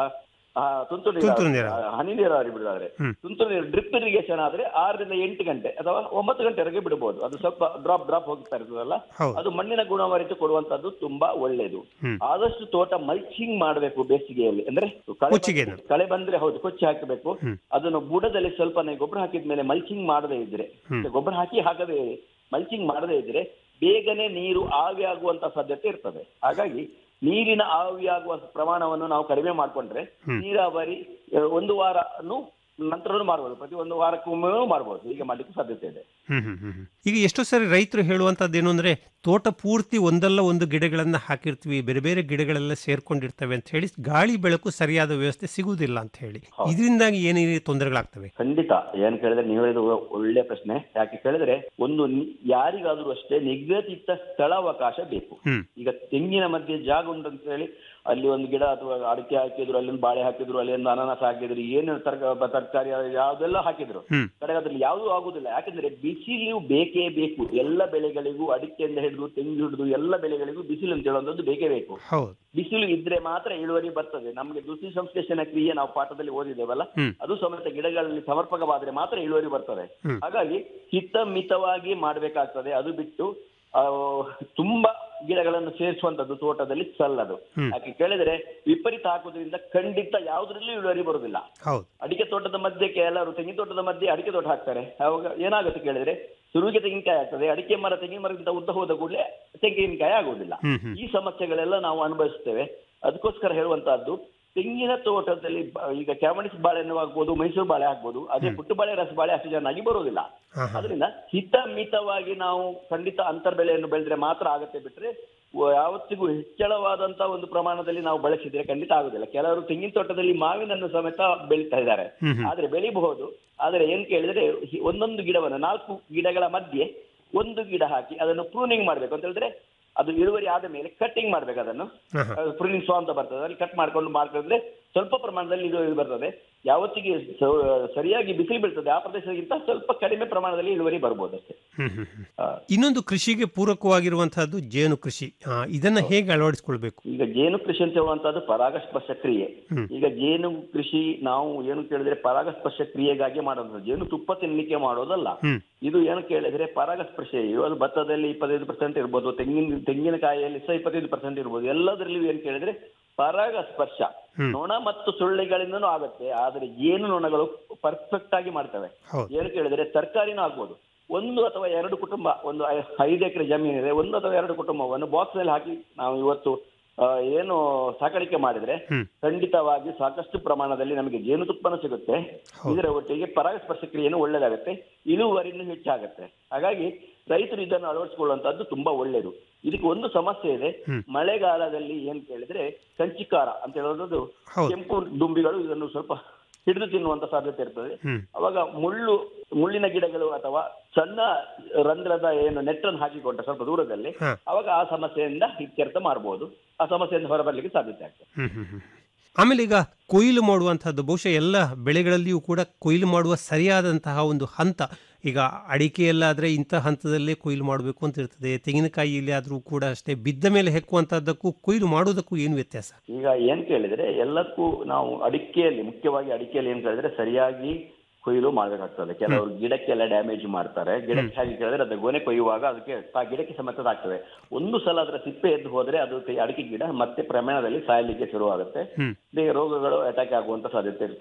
ಆ, ತುಂತುರು ತುಂತುರು ನೀರಾವರಿ, ನೀರಾವರಿ. ಆ, ಹನಿ ನೀರಾವರಿ ಬಿಡುದಾದ್ರೆ ಹ್ಮ್. ತುಂತುರು ನೀರು ಡ್ರಿಪ್ ಇರಿಗೇಷನ್ ಆದ್ರೆ ಆರರಿಂದ ಎಂಟು ಗಂಟೆ ಅಥವಾ ಒಂಬತ್ತು ಗಂಟೆವರೆಗೆ ಬಿಡಬಹುದು ಅದು ಸ್ವಲ್ಪ ಡ್ರಾಪ್ ಡ್ರಾಪ್ ಹೋಗ್ತಾ ಇರ್ತದಲ್ಲ ಹೌದು. ಅದು ಮಣ್ಣಿನ ಗುಣಮರಿತು ಕೊಡುವಂತದ್ದು ತುಂಬಾ ಒಳ್ಳೇದು ಹ್ಮ್. ಆದಷ್ಟು ತೋಟ ಮಲ್ಚಿಂಗ್ ಮಾಡಬೇಕು ಬೇಸಿಗೆಯಲ್ಲಿ ಅಂದ್ರೆ ಕಳೆ ಕೊಚ್ಚಿಗೆನ? ಬಂದ್ರೆ- ಕಳೆ ಬಂದ್ರೆ ಹೌದು ಕೊಚ್ಚಿ ಹಾಕಬೇಕು ಹ್ಮ್. ಅದನ್ನು ಬುಡದಲ್ಲಿ ಸ್ವಲ್ಪ ಗೊಬ್ಬರ ಹಾಕಿದ ಮೇಲೆ ಮಲ್ಚಿಂಗ್ ಮಾಡದೇ ಇದ್ರೆ ಹ್ಮ್. ಗೊಬ್ಬರ ಹಾಕಿ ಹಾಕದೇ ಮಲ್ಚಿಂಗ್ ಮಾಡದೇ ಇದ್ರೆ ಬೇಗನೆ ನೀರು ಆವಿಯಾಗುವಂತ ಸಾಧ್ಯತೆ ಇರ್ತದೆ ಹಾಗಾಗಿ ನೀರಿನ ಆವಿಯಾಗುವ ಪ್ರಮಾಣವನ್ನು ನಾವು ಕಡಿಮೆ ಮಾಡ್ಕೊಂಡ್ರೆ ಹ್ಮ್. ನೀರಾವರಿ ಆ, ಒಂದು ವಾರನು ನಂತರನೂ ಮಾಡ್ಬೋದು ಪ್ರತಿ ಒಂದು ವಾರಕ್ಕೊಮ್ಮೆ ಮಾಡ್ಬೋದು ಹೀಗೆ ಮಾಡ್ಲಿಕ್ಕೆ ಸಾಧ್ಯತೆ ಇದೆ ಹ್ಮ್ ಹ್ಮ್ ಹ್ಮ್ ಹ್ಮ್. ಈಗ ಎಷ್ಟೋ ಸಾರಿ ರೈತರು ಹೇಳುವಂತದ್ದು ಏನು ಅಂದ್ರೆ ತೋಟ ಪೂರ್ತಿ ಒಂದಲ್ಲ ಒಂದು ಗಿಡಗಳನ್ನ ಹಾಕಿರ್ತೀವಿ ಬೇರೆ ಬೇರೆ ಗಿಡಗಳೆಲ್ಲ ಸೇರ್ಕೊಂಡಿರ್ತವೆ ಅಂತ ಹೇಳಿ ಗಾಳಿ ಬೆಳಕು ಸರಿಯಾದ ವ್ಯವಸ್ಥೆ ಸಿಗುವುದಿಲ್ಲ ಅಂತ ಹೇಳಿ ಇದರಿಂದಾಗಿ ಏನೇನು ತೊಂದರೆಗಳಾಗ್ತವೆ ಖಂಡಿತ ಏನ್ ಕೇಳಿದ್ರೆ ನೀವು ಹೇಳಿದ ಒಳ್ಳೆ ಪ್ರಶ್ನೆ ಯಾಕೆ ಕೇಳಿದ್ರೆ ಒಂದು ನಿ- ಯಾರಿಗಾದ್ರೂ ಅಷ್ಟೇ ನಿಗದಿತ ಸ್ಥಳಾವಕಾಶ ಬೇಕು ಹ್ಮ್ ಈಗ ತೆಂಗಿನ ಮಧ್ಯೆ ಜಾಗ ಉಂಟು ಅಂತ ಹೇಳಿ ಅಲ್ಲಿ ಒಂದು ಗಿಡ ಅಥವಾ ಅಡಿಕೆ ಹಾಕಿದ್ರು ಅಲ್ಲಿ ಒಂದು ಬಾಳೆ ಹಾಕಿದ್ರು ಅಲ್ಲಿ ಒಂದು ಅನಾನಸ ಹಾಕಿದ್ರು ಏನು ತರಕ ತರಕಾರಿ ಯಾವ್ದೆಲ್ಲ ಹಾಕಿದ್ರು ಹ್ಮ್ ಕಡೆಗೆ ಅದ್ರಲ್ಲಿ ಯಾವುದೂ ಆಗುದಿಲ್ಲ ಯಾಕಂದ್ರೆ ಬಿಸಿಲು ಬೇಕೇ ಬೇಕು ಎಲ್ಲ ಬೆಳೆಗಳಿಗೂ ಅಡಿಕೆಯಿಂದ ಹಿಡಿದು ತೆಂಗು ಹಿಡಿದು ಎಲ್ಲ ಬೆಳೆಗಳಿಗೂ ಬಿಸಿಲು ಅಂತ ಹೇಳುವಂಥದ್ದು ಬೇಕೇ ಬೇಕು ಹೌದು ಬಿಸಿಲು ಇದ್ರೆ ಮಾತ್ರ ಇಳುವರಿ ಬರ್ತದೆ ನಮಗೆ ದುಸಿ ಸಂಶ್ಲೇಷಣ ಕ್ರಿಯೆ ನಾವು ಪಾಠದಲ್ಲಿ ಓದಿದ್ದೇವಲ್ಲ ಹ್ಮ್. ಅದು ಸಮೇತ ಗಿಡಗಳಲ್ಲಿ ಸಮರ್ಪಕವಾದ್ರೆ ಮಾತ್ರ ಇಳುವರಿ ಬರ್ತದೆ ಹ್ಮ್. ಹಾಗಾಗಿ ಹಿತ ಮಿತವಾಗಿ ಮಾಡ್ಬೇಕಾಗ್ತದೆ ಅದು ಬಿಟ್ಟು ಆ, ತುಂಬಾ ಗಿಡಗಳನ್ನು ಸೇರಿಸುವಂತದ್ದು ತೋಟದಲ್ಲಿ ಸಲ್ಲದು ಹ್ಮ್. ಯಾಕೆ ಕೇಳಿದ್ರೆ ವಿಪರೀತ ಹಾಕುವುದರಿಂದ ಖಂಡಿತ ಯಾವುದ್ರಲ್ಲೂ ಇಳುವರಿ ಬರುವುದಿಲ್ಲ ಹೌದು ಅಡಿಕೆ ತೋಟದ ಮಧ್ಯಕ್ಕೆ ಎಲ್ಲರೂ ತೆಂಗಿನ ತೋಟದ ಮಧ್ಯೆ ಅಡಿಕೆ ತೋಟ ಹಾಕ್ತಾರೆ ಅವಾಗ ಏನಾಗುತ್ತೆ ಕೇಳಿದ್ರೆ ಶುರುವಿಗೆ ತೆಂಗಿನಕಾಯಿ ಆಗ್ತದೆ ಅಡಿಕೆ ಮರ ತೆಂಗಿನ ಮರಕ್ಕಿಂತ ಉದ್ದ ಹೋದ ಕೂಡಲೇ ತೆಂಗಿನಕಾಯಿ ಆಗುವುದಿಲ್ಲ ಹ್ಮ್ ಹ್ಮ್ ಈ ಸಮಸ್ಯೆಗಳೆಲ್ಲ ನಾವು ಅನುಭವಿಸ್ತೇವೆ ಅದಕ್ಕೋಸ್ಕರ ಹೇಳುವಂತಹದ್ದು ತೆಂಗಿನ ತೋಟದಲ್ಲಿ ಬ- ಈಗ ಕ್ಯಾಮಣಿಸ್ ಬಾಳೆನೂ ಆಗ್ಬೋದು ಮೈಸೂರು ಬಾಳೆ ಆಗ್ಬೋದು ಅದೇ ಪುಟ್ಟು ಬಾಳೆ ರಸ ಬಾಳೆ ಅಷ್ಟು ಚೆನ್ನಾಗಿ ಬರುವುದಿಲ್ಲ ಹಾ, ಹಾ. ಅದರಿಂದ ಹಿತ ಮಿತವಾಗಿ ನಾವು ಖಂಡಿತ ಅಂತರ್ ಬೆಳೆಯನ್ನು ಬೆಳೆದ್ರೆ ಮಾತ್ರ ಆಗತ್ತೆ ಬಿಟ್ರೆ ವ- ಯಾವತ್ತಿಗೂ ಹೆಚ್ಚಳವಾದಂತ ಒಂದು ಪ್ರಮಾಣದಲ್ಲಿ ನಾವು ಬಳಸಿದ್ರೆ ಖಂಡಿತ ಆಗುದಿಲ್ಲ ಕೆಲವರು ತೆಂಗಿನ ತೋಟದಲ್ಲಿ ಮಾವಿನನ್ನು ಸಮೇತ ಬೆಳೀತಾ ಇದ್ದಾರೆ ಹ್ಮ್ ಹ್ಮ್. ಆದ್ರೆ ಬೆಳಿಬಹುದು ಆದ್ರೆ ಏನ್ ಕೇಳಿದ್ರೆ ಹಿ- ಒಂದೊಂದು ಗಿಡವನ್ನು ನಾಲ್ಕು ಗಿಡಗಳ ಮಧ್ಯೆ ಒಂದು ಗಿಡ ಹಾಕಿ ಅದನ್ನು ಪ್ರೂನಿಂಗ್ ಮಾಡ್ಬೇಕು ಅಂತ ಹೇಳಿದ್ರೆ ಅದು ಇಳುವರಿ ಆದ ಮೇಲೆ ಕಟ್ಟಿಂಗ್ ಮಾಡ್ಬೇಕು ಅದನ್ನು ಹಾ, ಹಾ. ಪ್ರೂನಿಂಗ್ ಸೋ ಅಂತ ಬರ್ತದೆ ಅಲ್ಲಿ ಕಟ್ ಮಾಡ್ಕೊಂಡು ಮಾಡ್ಕೊಂಡ್ರೆ ಸ್ವಲ್ಪ ಪ್ರಮಾಣದಲ್ಲಿ ಇಳುವರಿ ಬರ್ತದೆ ಯಾವತ್ತಿಗೆ ಸ- ಸರಿಯಾಗಿ ಬಿಸಿಲು ಬೀಳ್ತದೆ ಆ ಪ್ರದೇಶಕ್ಕಿಂತ ಸ್ವಲ್ಪ ಕಡಿಮೆ ಪ್ರಮಾಣದಲ್ಲಿ ಇಳುವರಿ ಬರ್ಬೋದು ಅಷ್ಟೇ ಹ್ಮ್ ಹ್ಮ್ ಹ್ಮ್. ಆ, ಇನ್ನೊಂದು ಕೃಷಿಗೆ ಪೂರಕವಾಗಿರುವಂತಹದ್ದು ಜೇನು ಕೃಷಿ ಆ, ಇದನ್ನ ಹೇಗೆ ಅಳವಡಿಸಿಕೊಳ್ಬೇಕು ಈಗ ಜೇನು ಕೃಷಿ ಅಂತ ಹೇಳುವಂತಹದ್ದು ಪರಾಗಸ್ಪರ್ಶ ಕ್ರಿಯೆ ಹ್ಮ್. ಈಗ ಜೇನು ಕೃಷಿ ನಾವು ಏನು ಕೇಳಿದ್ರೆ ಪರಾಗಸ್ಪರ್ಶ ಕ್ರಿಯೆಗಾಗಿ ಮಾಡೋದು ಜೇನು ತುಪ್ಪ ತಿನ್ಲಿಕ್ಕೆ ಮಾಡೋದಲ್ಲ ಹ್ಮ್ ಇದು ಏನು ಕೇಳಿದ್ರೆ ಪರಾಗಸ್ಪರ್ಶ ಅದು ಭತ್ತದಲ್ಲಿ ಇಪ್ಪತ್ತೈದು ಪರ್ಸೆಂಟ್ ಇರ್ಬೋದು ತೆಂಗಿನ ತೆಂಗಿನಕಾಯಿಯಲ್ಲಿ ಸಹ ಇಪ್ಪತ್ತೈದು ಪರ್ಸೆಂಟ್ ಇರ್ಬೋದು ಎಲ್ಲದರಲ್ಲಿಯೂ ಏನ್ ಕೇಳಿದ್ರೆ ಪರಾಗಸ್ಪರ್ಶ ಹ್ಮ್. ನೊಣ ಮತ್ತು ಸೊಳ್ಳೆಗಳಿಂದನೂ ಆಗುತ್ತೆ ಆದ್ರೆ ಜೇನು ನೊಣಗಳು ಪರ್ಫೆಕ್ಟ್ ಆಗಿ ಮಾಡ್ತವೆ ಹೌದು ಏನು ಕೇಳಿದ್ರೆ ತರಕಾರಿನೂ ಆಗ್ಬೋದು ಒಂದು ಅಥವಾ ಎರಡು ಕುಟುಂಬ ಒಂದು ಐ- ಐದು ಎಕರೆ ಜಮೀನಿದೆ ಒಂದು ಅಥವಾ ಎರಡು ಕುಟುಂಬವನ್ನು ಬಾಕ್ಸ್ ನಲ್ಲಿ ಹಾಕಿ ನಾವು ಇವತ್ತು ಆ, ಏನು ಸಾಕಾಣಿಕೆ ಮಾಡಿದ್ರೆ ಹ್ಮ್ ಖಂಡಿತವಾಗಿ ಸಾಕಷ್ಟು ಪ್ರಮಾಣದಲ್ಲಿ ನಮಗೆ ಜೇನುತುಪ್ಪನೂ ಸಿಗುತ್ತೆ ಹೌದು. ಇದರ ಒಟ್ಟಿಗೆ ಪರಾಗಸ್ಪರ್ಶ ಕ್ರಿಯೆನೂ ಒಳ್ಳೆದಾಗುತ್ತೆ ಇಳುವರಿನೂ ಹೆಚ್ಚಾಗುತ್ತೆ ಹಾಗಾಗಿ ರೈತರು ಇದನ್ನು ಅಳವಡಿಸಿಕೊಳ್ಳುವಂತದ್ದು ತುಂಬಾ ಒಳ್ಳೆಯದು ಇದಕ್ಕೆ ಒಂದು ಸಮಸ್ಯೆ ಇದೆ ಹ್ಮ್. ಮಳೆಗಾಲದಲ್ಲಿ ಏನ್ ಕೇಳಿದ್ರೆ ಕಂಚಿಕಾರ ಅಂತ ಹೇಳೋದು ಹೌದು. ಕೆಂಪು ದುಂಬಿಗಳು ಇದನ್ನು ಸ್ವಲ್ಪ ಹಿಡಿದು ತಿನ್ನುವಂತ ಸಾಧ್ಯತೆ ಇರ್ತದೆ ಹ್ಮ್ ಅವಾಗ ಮುಳ್ಳು ಮುಳ್ಳಿನ ಗಿಡಗಳು ಅಥವಾ ಸಣ್ಣ ರಂಧ್ರದ ಏನು ನೆಟ್ಟನ್ನು ಹಾಕಿಕೊಂಡ ಸ್ವಲ್ಪ ದೂರದಲ್ಲಿ ಹಾ. ಅವಾಗ ಆ ಸಮಸ್ಯೆಯಿಂದ ಇತ್ಯರ್ಥ ಮಾಡಬಹುದು ಆ ಸಮಸ್ಯೆಯಿಂದ ಹೊರಬರ್ಲಿಕ್ಕೆ ಸಾಧ್ಯತೆ ಆಗ್ತದೆ ಹ್ಮ್ ಹ್ಮ್ ಹ್ಮ್. ಆಮೇಲೆ ಈಗ ಕೊಯ್ಲು ಮಾಡುವಂತಹದ್ದು ಬಹುಶಃ ಎಲ್ಲ ಬೆಳೆಗಳಲ್ಲಿಯೂ ಕೂಡ ಕೊಯ್ಲು ಮಾಡುವ ಸರಿಯಾದಂತಹ ಒಂದು ಹಂತ ಈಗ ಅಡಿಕೆಯಲ್ಲಾದ್ರೆ ಇಂಥ ಹಂತದಲ್ಲೇ ಕೊಯ್ಲು ಮಾಡಬೇಕು ಅಂತ ಇರ್ತದೆ ತೆಂಗಿನಕಾಯಿಯಲ್ಲಿ ಆದರೂ ಕೂಡ ಅಷ್ಟೇ ಬಿದ್ದ ಮೇಲೆ ಹೆಕ್ಕುವಂತಹದ್ದಕ್ಕೂ ಕೊಯ್ಲು ಮಾಡೋದಕ್ಕೂ ಏನು ವ್ಯತ್ಯಾಸ ಈಗ ಏನ್ ಕೇಳಿದ್ರೆ ಎಲ್ಲಕ್ಕೂ ನಾವು ಅಡಿಕೆಯಲ್ಲಿ ಮುಖ್ಯವಾಗಿ ಅಡಿಕೆಯಲ್ಲಿ ಏನ್ ಕೇಳಿದ್ರೆ ಸರಿಯಾಗಿ ಕೊಯ್ಲು ಮಾಡ್ಬೇಕಾಗ್ತದೆ ಕೆಲವರು ಗಿಡಕ್ಕೆಲ್ಲ ಡ್ಯಾಮೇಜ್ ಮಾಡ್ತಾರೆ ಗಿಡಕ್ಕೆ ಹಾಗೆ ಕೇಳಿದ್ರೆ ಅದು ಗೊನೆ ಕೊಯ್ಯುವಾಗ ಅದಕ್ಕೆ ಆ ಗಿಡಕ್ಕೆ ಸಮೇತ ಆಗ್ತದೆ ಒಂದು ಸಲ ಅದರ ಸಿಪ್ಪೆ ಎದ್ದು ಹೋದ್ರೆ ಅದು ತೆ- ಅಡಿಕೆ ಗಿಡ ಮತ್ತೆ ಪ್ರಮಾಣದಲ್ಲಿ ಸಾಯಲಿಕ್ಕೆ ಶುರುವಾಗುತ್ತೆ ಹ್ಮ್ ಬೇಗ ರೋಗಗಳು ಅಟ್ಯಾಕ್ ಆಗುವಂತ ಸಾಧ್ಯತೆ ಇರ್ತದೆ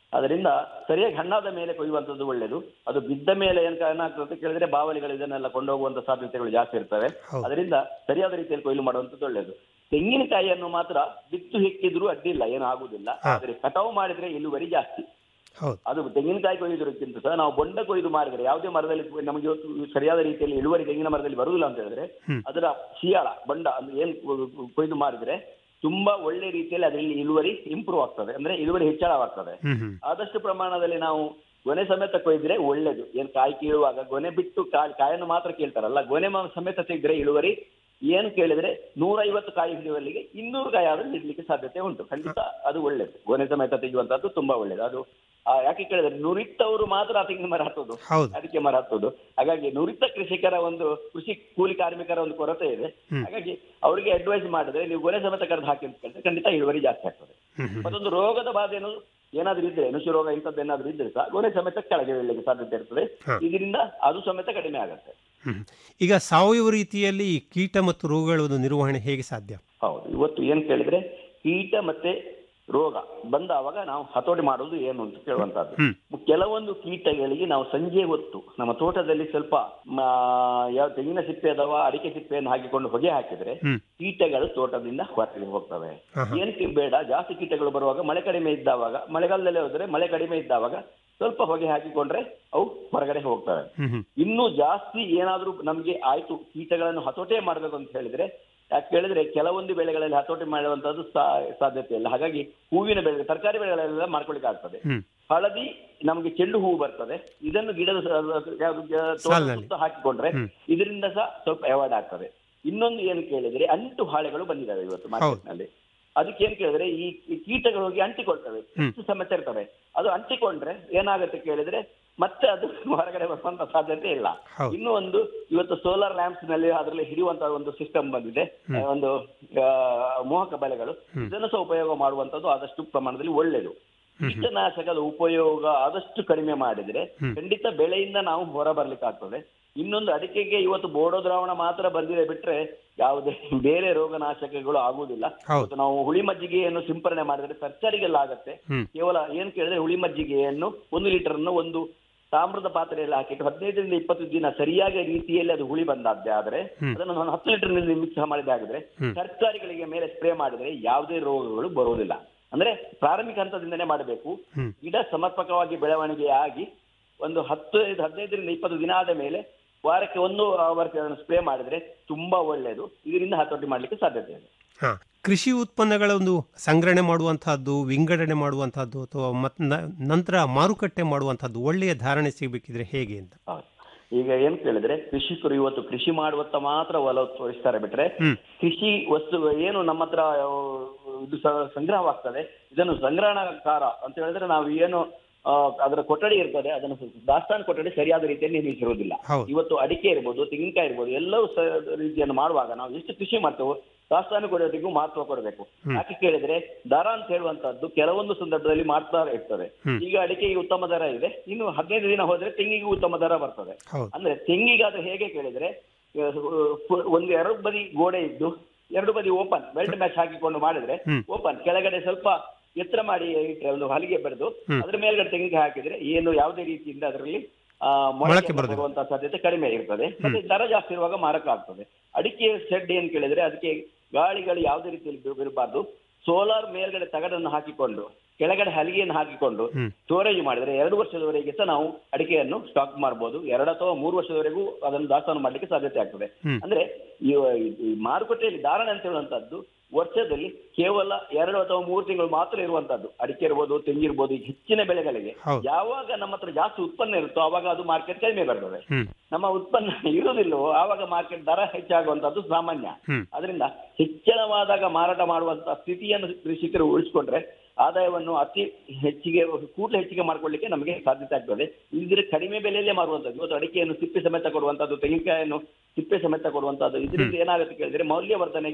ಅದರಿಂದ ಸರಿಯಾಗಿ ಹಣ್ಣಾದ ಮೇಲೆ ಕೊಯ್ಯುವಂಥದ್ದು ಒಳ್ಳೆಯದು ಅದು ಬಿದ್ದ ಮೇಲೆ ಏನ್ ಏನಾಗ್ತದೆ ಅಂತ ಕೇಳಿದ್ರೆ ಬಾವಲಿಗಳು ಇದನ್ನೆಲ್ಲ ಕೊಂಡೋಗುವಂತ ಸಾಧ್ಯತೆಗಳು ಜಾಸ್ತಿ ಇರ್ತವೆ ಅದರಿಂದ ಸರಿಯಾದ ರೀತಿಯಲ್ಲಿ ಕೊಯ್ಲು ಮಾಡುವಂಥದ್ದು ಒಳ್ಳೆಯದು ತೆಂಗಿನಕಾಯಿಯನ್ನು ಮಾತ್ರ ಬಿತ್ತು ಹೆಕ್ಕಿದ್ರು ಅಡ್ಡಿಲ್ಲ ಏನು ಆಗುದಿಲ್ಲ ಆದ್ರೆ ಕಟಾವು ಮಾಡಿದ್ರೆ ಇಳುವರಿ ಜಾಸ್ತಿ ಹೌದು ಅದು ತೆಂಗಿನಕಾಯಿ ಕೊಯ್ಯುವುದಕ್ಕಿಂತ ಸಹ ನಾವು ಬೊಂಡ ಕೊಯ್ದು ಮಾಡಿದ್ರೆ ಯಾವುದೇ ಮರದಲ್ಲಿ ನಮಗೆ ಇವತ್ತು ಸರಿಯಾದ ರೀತಿಯಲ್ಲಿ ಇಳುವರಿ ತೆಂಗಿನ ಮರದಲ್ಲಿ ಬರುವುದಿಲ್ಲ ಅಂತ ಹೇಳಿದ್ರೆ ಅದರ ಶಿಯಾಳ ಬಂಡ ಅಂದ್ರೆ ಏನ್ ಕೊ- ಕೊಯ್ದು ಮಾಡಿದ್ರೆ ತುಂಬಾ ಒಳ್ಳೆ ರೀತಿಯಲ್ಲಿ ಅದರಲ್ಲಿ ಇಳುವರಿ ಇಂಪ್ರೂವ್ ಆಗ್ತದೆ ಅಂದ್ರೆ ಇಳುವರಿ ಹೆಚ್ಚಳವಾಗ್ತದೆ ಹ್ಮ್ ಹ್ಮ್ ಆದಷ್ಟು ಪ್ರಮಾಣದಲ್ಲಿ ನಾವು ಗೊನೆ ಸಮೇತ ಕೊಯ್ದ್ರೆ ಒಳ್ಳೇದು ಏನ್ ಕಾಯಿ ಕೀಳುವಾಗ ಗೊನೆ ಬಿಟ್ಟು ಕಾಯಿ ಕಾಯನ್ನು ಮಾತ್ರ ಕೇಳ್ತಾರಲ್ಲ ಗೊನೆ ಮ- ಸಮೇತ ತೆಗೆದ್ರೆ ಇಳುವರಿ ಏನು ಕೇಳಿದ್ರೆ ನೂರೈವತ್ತು ಕಾಯಿ ಹಿಡಿಯುವಲ್ಲಿಗೆ ಇನ್ನೂರು ಕಾಯಿ ಆದ್ರೂ ಹಿಡ್ಲಿಕ್ಕೆ ಸಾಧ್ಯತೆ ಉಂಟು ಖಂಡಿತ ಅದು ಒಳ್ಳೇದು ಗೊನೆ ಸಮೇತ ತೆಗೆಯುವಂತದ್ದು ತುಂಬಾ ಒಳ್ಳೇದು ಅದು ಆ, ಯಾಕೆ ಕೇಳಿದ್ರೆ ನುರಿತವರು ಮಾತ್ರ ತೆಂಗಿನ ಮರ ಹತ್ತೋದು ಹೌದು. ಅಡಿಕೆ ಮರ ಹತ್ತೋದು ಹಾಗಾಗಿ ನುರಿತ ಕೃಷಿಕರ ಒಂದು ಕೃಷಿ ಕೂಲಿ ಕಾರ್ಮಿಕರ ಒಂದು ಕೊರತೆ ಇದೆ ಹಾಗಾಗಿ ಅವರಿಗೆ ಅಡ್ವೈಸ್ ಮಾಡಿದ್ರೆ ನೀವು ಗೊನೆ ಸಮೇತ ಕರೆದು ಹಾಕಿ ಅಂತ ಕೇಳಿದ್ರೆ ಖಂಡಿತ ಇಳುವರಿ ಜಾಸ್ತಿ ಆಗ್ತದೆ ಹ್ಮ್ ಹ್ಮ್ ಮತ್ತೊಂದು ರೋಗದ ಬಾಧೆ ಏನು ಏನಾದ್ರೂ ಇದ್ರೆ ನುಷಿ ರೋಗ ಇಂಥದ್ದು ಏನಾದ್ರೂ ಇದ್ರೆ ಸಹ ಗೊನೆ ಸಮೇತ ಕೆಳಗೆ ಬೀಳಲಿಕ್ಕೆ ಸಾಧ್ಯತೆ ಇರ್ತದೆ ಹ. ಇದರಿಂದ ಅದು ಸಮೇತ ಕಡಿಮೆ ಆಗುತ್ತೆ ಹ್ಮ್. ಈಗ ಸಾವಯವ ರೀತಿಯಲ್ಲಿ ಈ ಕೀಟ ಮತ್ತು ರೋಗಗಳ ಒಂದು ನಿರ್ವಹಣೆ ಹೇಗೆ ಸಾಧ್ಯ ಹೌದು ಇವತ್ತು ಏನ್ ಕೇಳಿದ್ರೆ ಕೀಟ ಮತ್ತೆ ರೋಗ ಬಂದಾವಾಗ ನಾವು ಹತೋಟಿ ಮಾಡುವುದು ಏನು ಅಂತ ಕೇಳುವಂತದ್ದು ಹ್ಮ್. ಕೆಲವೊಂದು ಕೀಟಗಳಿಗೆ ನಾವು ಸಂಜೆ ಹೊತ್ತು ನಮ್ಮ ತೋಟದಲ್ಲಿ ಸ್ವಲ್ಪ ಮ, ಯಾವ ತೆಂಗಿನ ಸಿಪ್ಪೆ ಅಥವಾ ಅಡಿಕೆ ಸಿಪ್ಪೆಯನ್ನು ಹಾಕಿಕೊಂಡು ಹೊಗೆ ಹಾಕಿದ್ರೆ ಹ್ಮ್. ಕೀಟಗಳು ತೋಟದಿಂದ ಹೊರಗೆ ಹೋಗ್ತವೆ ಆಹಾ. ಏನಕ್ಕೆ ಬೇಡ ಜಾಸ್ತಿ ಕೀಟಗಳು ಬರುವಾಗ ಮಳೆ ಕಡಿಮೆ ಇದ್ದಾವಾಗ ಮಳೆಗಾಲದಲ್ಲೇ ಹೋದ್ರೆ ಮಳೆ ಕಡಿಮೆ ಇದ್ದಾವಾಗ ಸ್ವಲ್ಪ ಹೊಗೆ ಹಾಕಿಕೊಂಡ್ರೆ ಅವು ಹೊರಗಡೆ ಹೋಗ್ತವೆ ಹ್ಮ್ ಹ್ಮ್ ಇನ್ನು ಜಾಸ್ತಿ ಏನಾದ್ರೂ ನಮ್ಗೆ ಆಯ್ತು ಕೀಟಗಳನ್ನು ಹತೋಟೆ ಮಾಡ್ಬೇಕು ಅಂತ ಹೇಳಿದ್ರೆ ಯಾಕೆ ಹೇಳಿದ್ರೆ ಕೆಲವೊಂದು ಬೆಳೆಗಳಲ್ಲಿ ಹತೋಟಿ ಮಾಡುವಂತದ್ದು ಸಾ- ಸಾಧ್ಯತೆ ಇಲ್ಲ ಹಾಗಾಗಿ ಹೂವಿನ ಬೆಳೆ ತರಕಾರಿ ಬೆಳೆಗಳೆಲ್ಲ ಮಾಡ್ಕೊಳಿಕ್ಕೆ ಆಗ್ತದೆ ಹ್ಮ್. ಹಳದಿ ನಮಗೆ ಚೆಂಡು ಹೂವು ಬರ್ತದೆ ಇದನ್ನು ಗಿಡದ ಸ- ಯಾವ್ದು ಗ- ತೋಟದ ಸಾಲಿನಲ್ಲಿ. ಸುತ್ತ ಹಾಕಿಕೊಂಡ್ರೆ ಹ್ಮ್. ಇದರಿಂದ ಸಹ ಸ್ವಲ್ಪ ಅವಾಯ್ಡ್ ಆಗ್ತದೆ ಇನ್ನೊಂದು ಏನು ಕೇಳಿದ್ರೆ ಅಂಟು ಹಾಳೆಗಳು ಬಂದಿದ್ದಾವೆ ಇವತ್ತು ಮಾರ್ಕೆಟ್ ನಲ್ಲಿ ಅದಕ್ಕೆ ಏನ್ ಕೇಳಿದ್ರೆ ಈ ಈ ಕೀಟಗಳು ಹೋಗಿ ಅಂಟಿಕೊಳ್ತವೆ ಹೆಚ್ಚು ಸಮಸ್ಯೆ ಇರ್ತವೆ ಅದು ಅಂಟಿಕೊಂಡ್ರೆ ಏನಾಗುತ್ತೆ ಕೇಳಿದ್ರೆ ಮತ್ತೆ ಅದು ಹೊರಗಡೆ ಬರುವಂತ ಸಾಧ್ಯತೆ ಇಲ್ಲ ಹೌದು. ಇನ್ನು ಒಂದು ಇವತ್ತು ಸೋಲಾರ್ ಲ್ಯಾಂಪ್ಸ್ ನಲ್ಲಿ ಅದರಲ್ಲಿ ಹಿಡಿಯುವಂತ ಒಂದು ಸಿಸ್ಟಮ್ ಬಂದಿದೆ ಆ, ಒಂದು ಆ, ಮೋಹಕ ಬಲೆಗಳು ಇದನ್ನು ಸಹ ಉಪಯೋಗ ಮಾಡುವಂತದ್ದು ಆದಷ್ಟು ಪ್ರಮಾಣದಲ್ಲಿ ಒಳ್ಳೆಯದು ಕೀಟನಾಶಕದ ಉಪಯೋಗ ಆದಷ್ಟು ಕಡಿಮೆ ಮಾಡಿದ್ರೆ ಖಂಡಿತ ಬೆಳೆಯಿಂದ ನಾವು ಹೊರ ಬರ್ಲಿಕ್ಕೆ ಆಗ್ತದೆ ಇನ್ನೊಂದು ಅಡಿಕೆಗೆ ಇವತ್ತು ಬೋಡೋ ದ್ರಾವಣ ಮಾತ್ರ ಬಂದಿದೆ ಬಿಟ್ರೆ ಯಾವುದೇ ಬೇರೆ ರೋಗನಾಶಕಗಳು ಆಗುವುದಿಲ್ಲ ಹೌದು. ಇವತ್ತು ನಾವು ಹುಳಿ ಮಜ್ಜಿಗೆಯನ್ನು ಸಿಂಪರಣೆ ಮಾಡಿದ್ರೆ ತರಕಾರಿಗೆಲ್ಲ ಆಗತ್ತೆ ಹ್ಮ್. ಕೇವಲ ಏನ್ ಕೇಳಿದ್ರೆ ಹುಳಿ ಮಜ್ಜಿಗೆಯನ್ನು ಒಂದು ಲೀಟರ್ ಅನ್ನು ಒಂದು ತಾಮ್ರದ ಪಾತ್ರೆಯಲ್ಲಿ ಹಾಕಿಟ್ಟು ಹದಿನೈದರಿಂದ ಇಪ್ಪತ್ತು ದಿನ ಸರಿಯಾಗಿ ರೀತಿಯಲ್ಲಿ ಅದು ಹುಳಿ ಬಂದಾದ್ದೆ ಆದ್ರೆ ಅದನ್ನು ನಾನು ಹತ್ತು ಲೀಟರ್ ನೀರಿನಲ್ಲಿ ಮಿಕ್ಸ್ ಮಾಡಿದೆ ಆಗಿದ್ರೆ ಹ್ಮ್. ತರಕಾರಿಗಳಿಗೆ ಮೇಲೆ ಸ್ಪ್ರೇ ಮಾಡಿದ್ರೆ ಯಾವುದೇ ರೋಗಗಳು ಬರುವುದಿಲ್ಲ ಅಂದ್ರೆ ಪ್ರಾರಂಭಿಕ ಹಂತದಿಂದನೇ ಮಾಡಬೇಕು ಹ್ಮ್. ಗಿಡ ಸಮರ್ಪಕವಾಗಿ ಬೆಳವಣಿಗೆ ಆಗಿ ಒಂದು ಹತ್ತು ಹದಿನೈದರಿಂದ ಇಪ್ಪತ್ತು ದಿನ ಆದ ಮೇಲೆ ವಾರಕ್ಕೆ ಒಂದು ಅವರ್ ಸ್ಪ್ರೇ ಮಾಡಿದ್ರೆ ತುಂಬಾ ಒಳ್ಳೆಯದು ಇದರಿಂದ ಹತೋಟಿ ಮಾಡ್ಲಿಕ್ಕೆ ಸಾಧ್ಯತೆ ಇದೆ ಹಾ ಕೃಷಿ ಉತ್ಪನ್ನಗಳ ಒಂದು ಸಂಗ್ರಹಣೆ ಮಾಡುವಂತಹದ್ದು ವಿಂಗಡಣೆ ಮಾಡುವಂತಹದ್ದು ಅಥವಾ ಮತ್ ನ- ನಂತರ ಮಾರುಕಟ್ಟೆ ಮಾಡುವಂತಹದ್ದು ಒಳ್ಳೆಯ ಧಾರಣೆ ಸಿಗಬೇಕಿದ್ರೆ ಹೇಗೆ ಅಂತ ಹೌದು. ಈಗ ಏನ್ ಕೇಳಿದ್ರೆ ಕೃಷಿಕರು ಇವತ್ತು ಕೃಷಿ ಮಾಡುವತ್ತ ಮಾತ್ರ ಒಲವು ತೋರಿಸ್ತಾರೆ ಬಿಟ್ರೆ ಹ್ಮ್. ಕೃಷಿ ವಸ್ತು ಏನು ನಮ್ಮ ಹತ್ರ ಆ, ಇದು ಸ- ಸಂಗ್ರಹವಾಗ್ತದೆ ಇದನ್ನು ಸಂಗ್ರಹಣಕಾರ ಅಂತ ಹೇಳಿದ್ರೆ ನಾವು ಏನು ಆ, ಅದರ ಕೊಠಡಿ ಇರ್ತದೆ ಅದನ್ನು ದಾಸ್ತಾನು ಕೊಠಡಿ ಸರಿಯಾದ ರೀತಿಯಲ್ಲಿ ನಿರ್ಮಿಸಿರುವುದಿಲ್ಲ ಹೌದು. ಇವತ್ತು ಅಡಿಕೆ ಇರ್ಬೋದು ತೆಂಗಿನಕಾಯಿ ಇರ್ಬೋದು ಎಲ್ಲವೂ ಸ- ರೀತಿಯನ್ನು ಮಾಡುವಾಗ ನಾವು ಎಷ್ಟು ಕೃಷಿ ಮಾಡ್ತೇವೋ ದಾಸ್ತಾನು ಕೊಡೋದಿಗೂ ಮಹತ್ವ ಕೊಡಬೇಕು ಯಾಕೆ ಕೇಳಿದ್ರೆ ದರ ಅಂತ ಹೇಳುವಂತದ್ದು ಕೆಲವೊಂದು ಸಂದರ್ಭದಲ್ಲಿ ಮಾಡ್ತಾ ಇರ್ತದೆ ಹ್ಮ್. ಈಗ ಅಡಿಕೆಗೆ ಉತ್ತಮ ದರ ಇದೆ ಇನ್ನು ಹದಿನೈದು ದಿನ ಹೋದ್ರೆ ತೆಂಗಿಗೂ ಉತ್ತಮ ದರ ಬರ್ತದೆ ಹೌದು ಅಂದ್ರೆ ತೆಂಗಿಗಾದ್ರೆ ಹೇಗೆ ಕೇಳಿದ್ರೆ ಆ, ಫು- ಒಂದು ಎರಡು ಬದಿ ಗೋಡೆ ಇದ್ದು ಎರಡು ಬದಿ ಓಪನ್ ಬೆಲ್ಟ್ ಮ್ಯಾಚ್ ಹಾಕಿಕೊಂಡು ಮಾಡಿದ್ರೆ ಹ್ಮ್. ಓಪನ್ ಕೆಳಗಡೆ ಸ್ವಲ್ಪ ಎತ್ತರ ಮಾಡಿ ಇಟ್ಟರೆ ಒಂದು ಹಲಿಗೆ ಬೆಳೆದು ಅದ್ರ ಮೇಲ್ಗಡೆ ತೆಂಗಿನಕಾಯಿ ಹಾಕಿದ್ರೆ ಏನು ಯಾವುದೇ ರೀತಿಯಿಂದ ಅದರಲ್ಲಿ ಆ, ಮೊಳಕೆ ಮೊಳಕೆ ಬರುವುದಿಲ್ಲ. ಬರುವಂತ ಸಾಧ್ಯತೆ ಕಡಿಮೆ ಇರ್ತದೆ ಮತ್ತೆ ದರ ಜಾಸ್ತಿ ಇರುವಾಗ ಮಾರಕ ಆಗ್ತದೆ ಅಡಿಕೆ ಶೆಡ್ ಏನ್ ಕೇಳಿದ್ರೆ ಅದಕ್ಕೆ ಗಾಳಿಗಳು ಯಾವುದೇ ರೀತಿಯಲ್ಲಿ ಬೀ- ಬೀಳಬಾರ್ದು ಸೋಲಾರ್ ಮೇಲ್ಗಡೆ ತಗಡನ್ನು ಹಾಕಿಕೊಂಡು ಕೆಳಗಡೆ ಹಲಿಗೆಯನ್ನು ಹಾಕಿಕೊಂಡು ಹ್ಮ್. ಸ್ಟೋರೇಜ್ ಮಾಡಿದ್ರೆ ಎರಡು ವರ್ಷದವರೆಗೆ ಸಹ ನಾವು ಅಡಿಕೆಯನ್ನು ಸ್ಟಾಕ್ ಮಾಡಬಹುದು ಎರಡು ಅಥವಾ ಮೂರು ವರ್ಷದವರೆಗೂ ಅದನ್ನು ದಾಸ್ತಾನು ಮಾಡ್ಲಿಕ್ಕೆ ಸಾಧ್ಯತೆ ಆಗ್ತದೆ ಹ್ಮ್. ಅಂದ್ರೆ ಈ ಈ ಮಾರುಕಟ್ಟೆಯಲ್ಲಿ ಧಾರಣೆ ಅಂತ ಹೇಳುವಂತದ್ದು ವರ್ಷದಲ್ಲಿ ಕೇವಲ ಎರಡು ಅಥವಾ ಮೂರು ತಿಂಗಳು ಮಾತ್ರ ಇರುವಂತದ್ದು ಅಡಿಕೆ ಇರ್ಬೋದು ತೆಂಗಿರ್ಬೋದು ಈ ಹೆಚ್ಚಿನ ಬೆಳೆಗಳಿಗೆ ಹೌದು. ಯಾವಾಗ ನಮ್ಮ ಹತ್ರ ಜಾಸ್ತಿ ಉತ್ಪನ್ನ ಇರುತ್ತೋ ಆವಾಗ ಅದು ಮಾರ್ಕೆಟ್ ಕಡಿಮೆ ಬರ್ತದೆ ಹ್ಮ್ ನಮ್ಮ ಉತ್ಪನ್ನ ಇರುವುದಿಲ್ಲವೋ ಆವಾಗ ಮಾರ್ಕೆಟ್ ದರ ಹೆಚ್ಚಾಗುವಂತದ್ದು ಸಾಮಾನ್ಯ ಹ್ಮ್. ಅದರಿಂದ ಹೆಚ್ಚಳವಾದಾಗ ಮಾರಾಟ ಮಾಡುವಂತ ಸ್ಥಿತಿಯನ್ನು ಕೃಷಿಕರು ಉಳಿಸಿಕೊಂಡ್ರೆ ಆದಾಯವನ್ನು ಅತಿ ಹೆಚ್ಚಿಗೆ ಕೂಡಲೇ ಹೆಚ್ಚಿಗೆ ಮಾಡ್ಕೊಳ್ಳಿಕ್ಕೆ ನಮಗೆ ಸಾಧ್ಯತೆ ಆಗ್ತದೆ ಇಲ್ದಿದ್ರೆ ಕಡಿಮೆ ಬೆಲೆಯಲ್ಲೇ ಮಾರುವಂತದ್ದು ಇವತ್ತು ಅಡಿಕೆಯನ್ನು ಸಿಪ್ಪೆ ಸಮೇತ ಕೊಡುವಂತದ್ದು ತೆಂಗಿನಕಾಯಿಯನ್ನು ಸಿಪ್ಪೆ ಸಮೇತ ಕೊಡುವಂತದ್ದು ಇದರಿಂದ ಏನಾಗುತ್ತೆ ಕೇಳಿದ್ರೆ ಮೌಲ್ಯವರ್ಧನೆಗೆ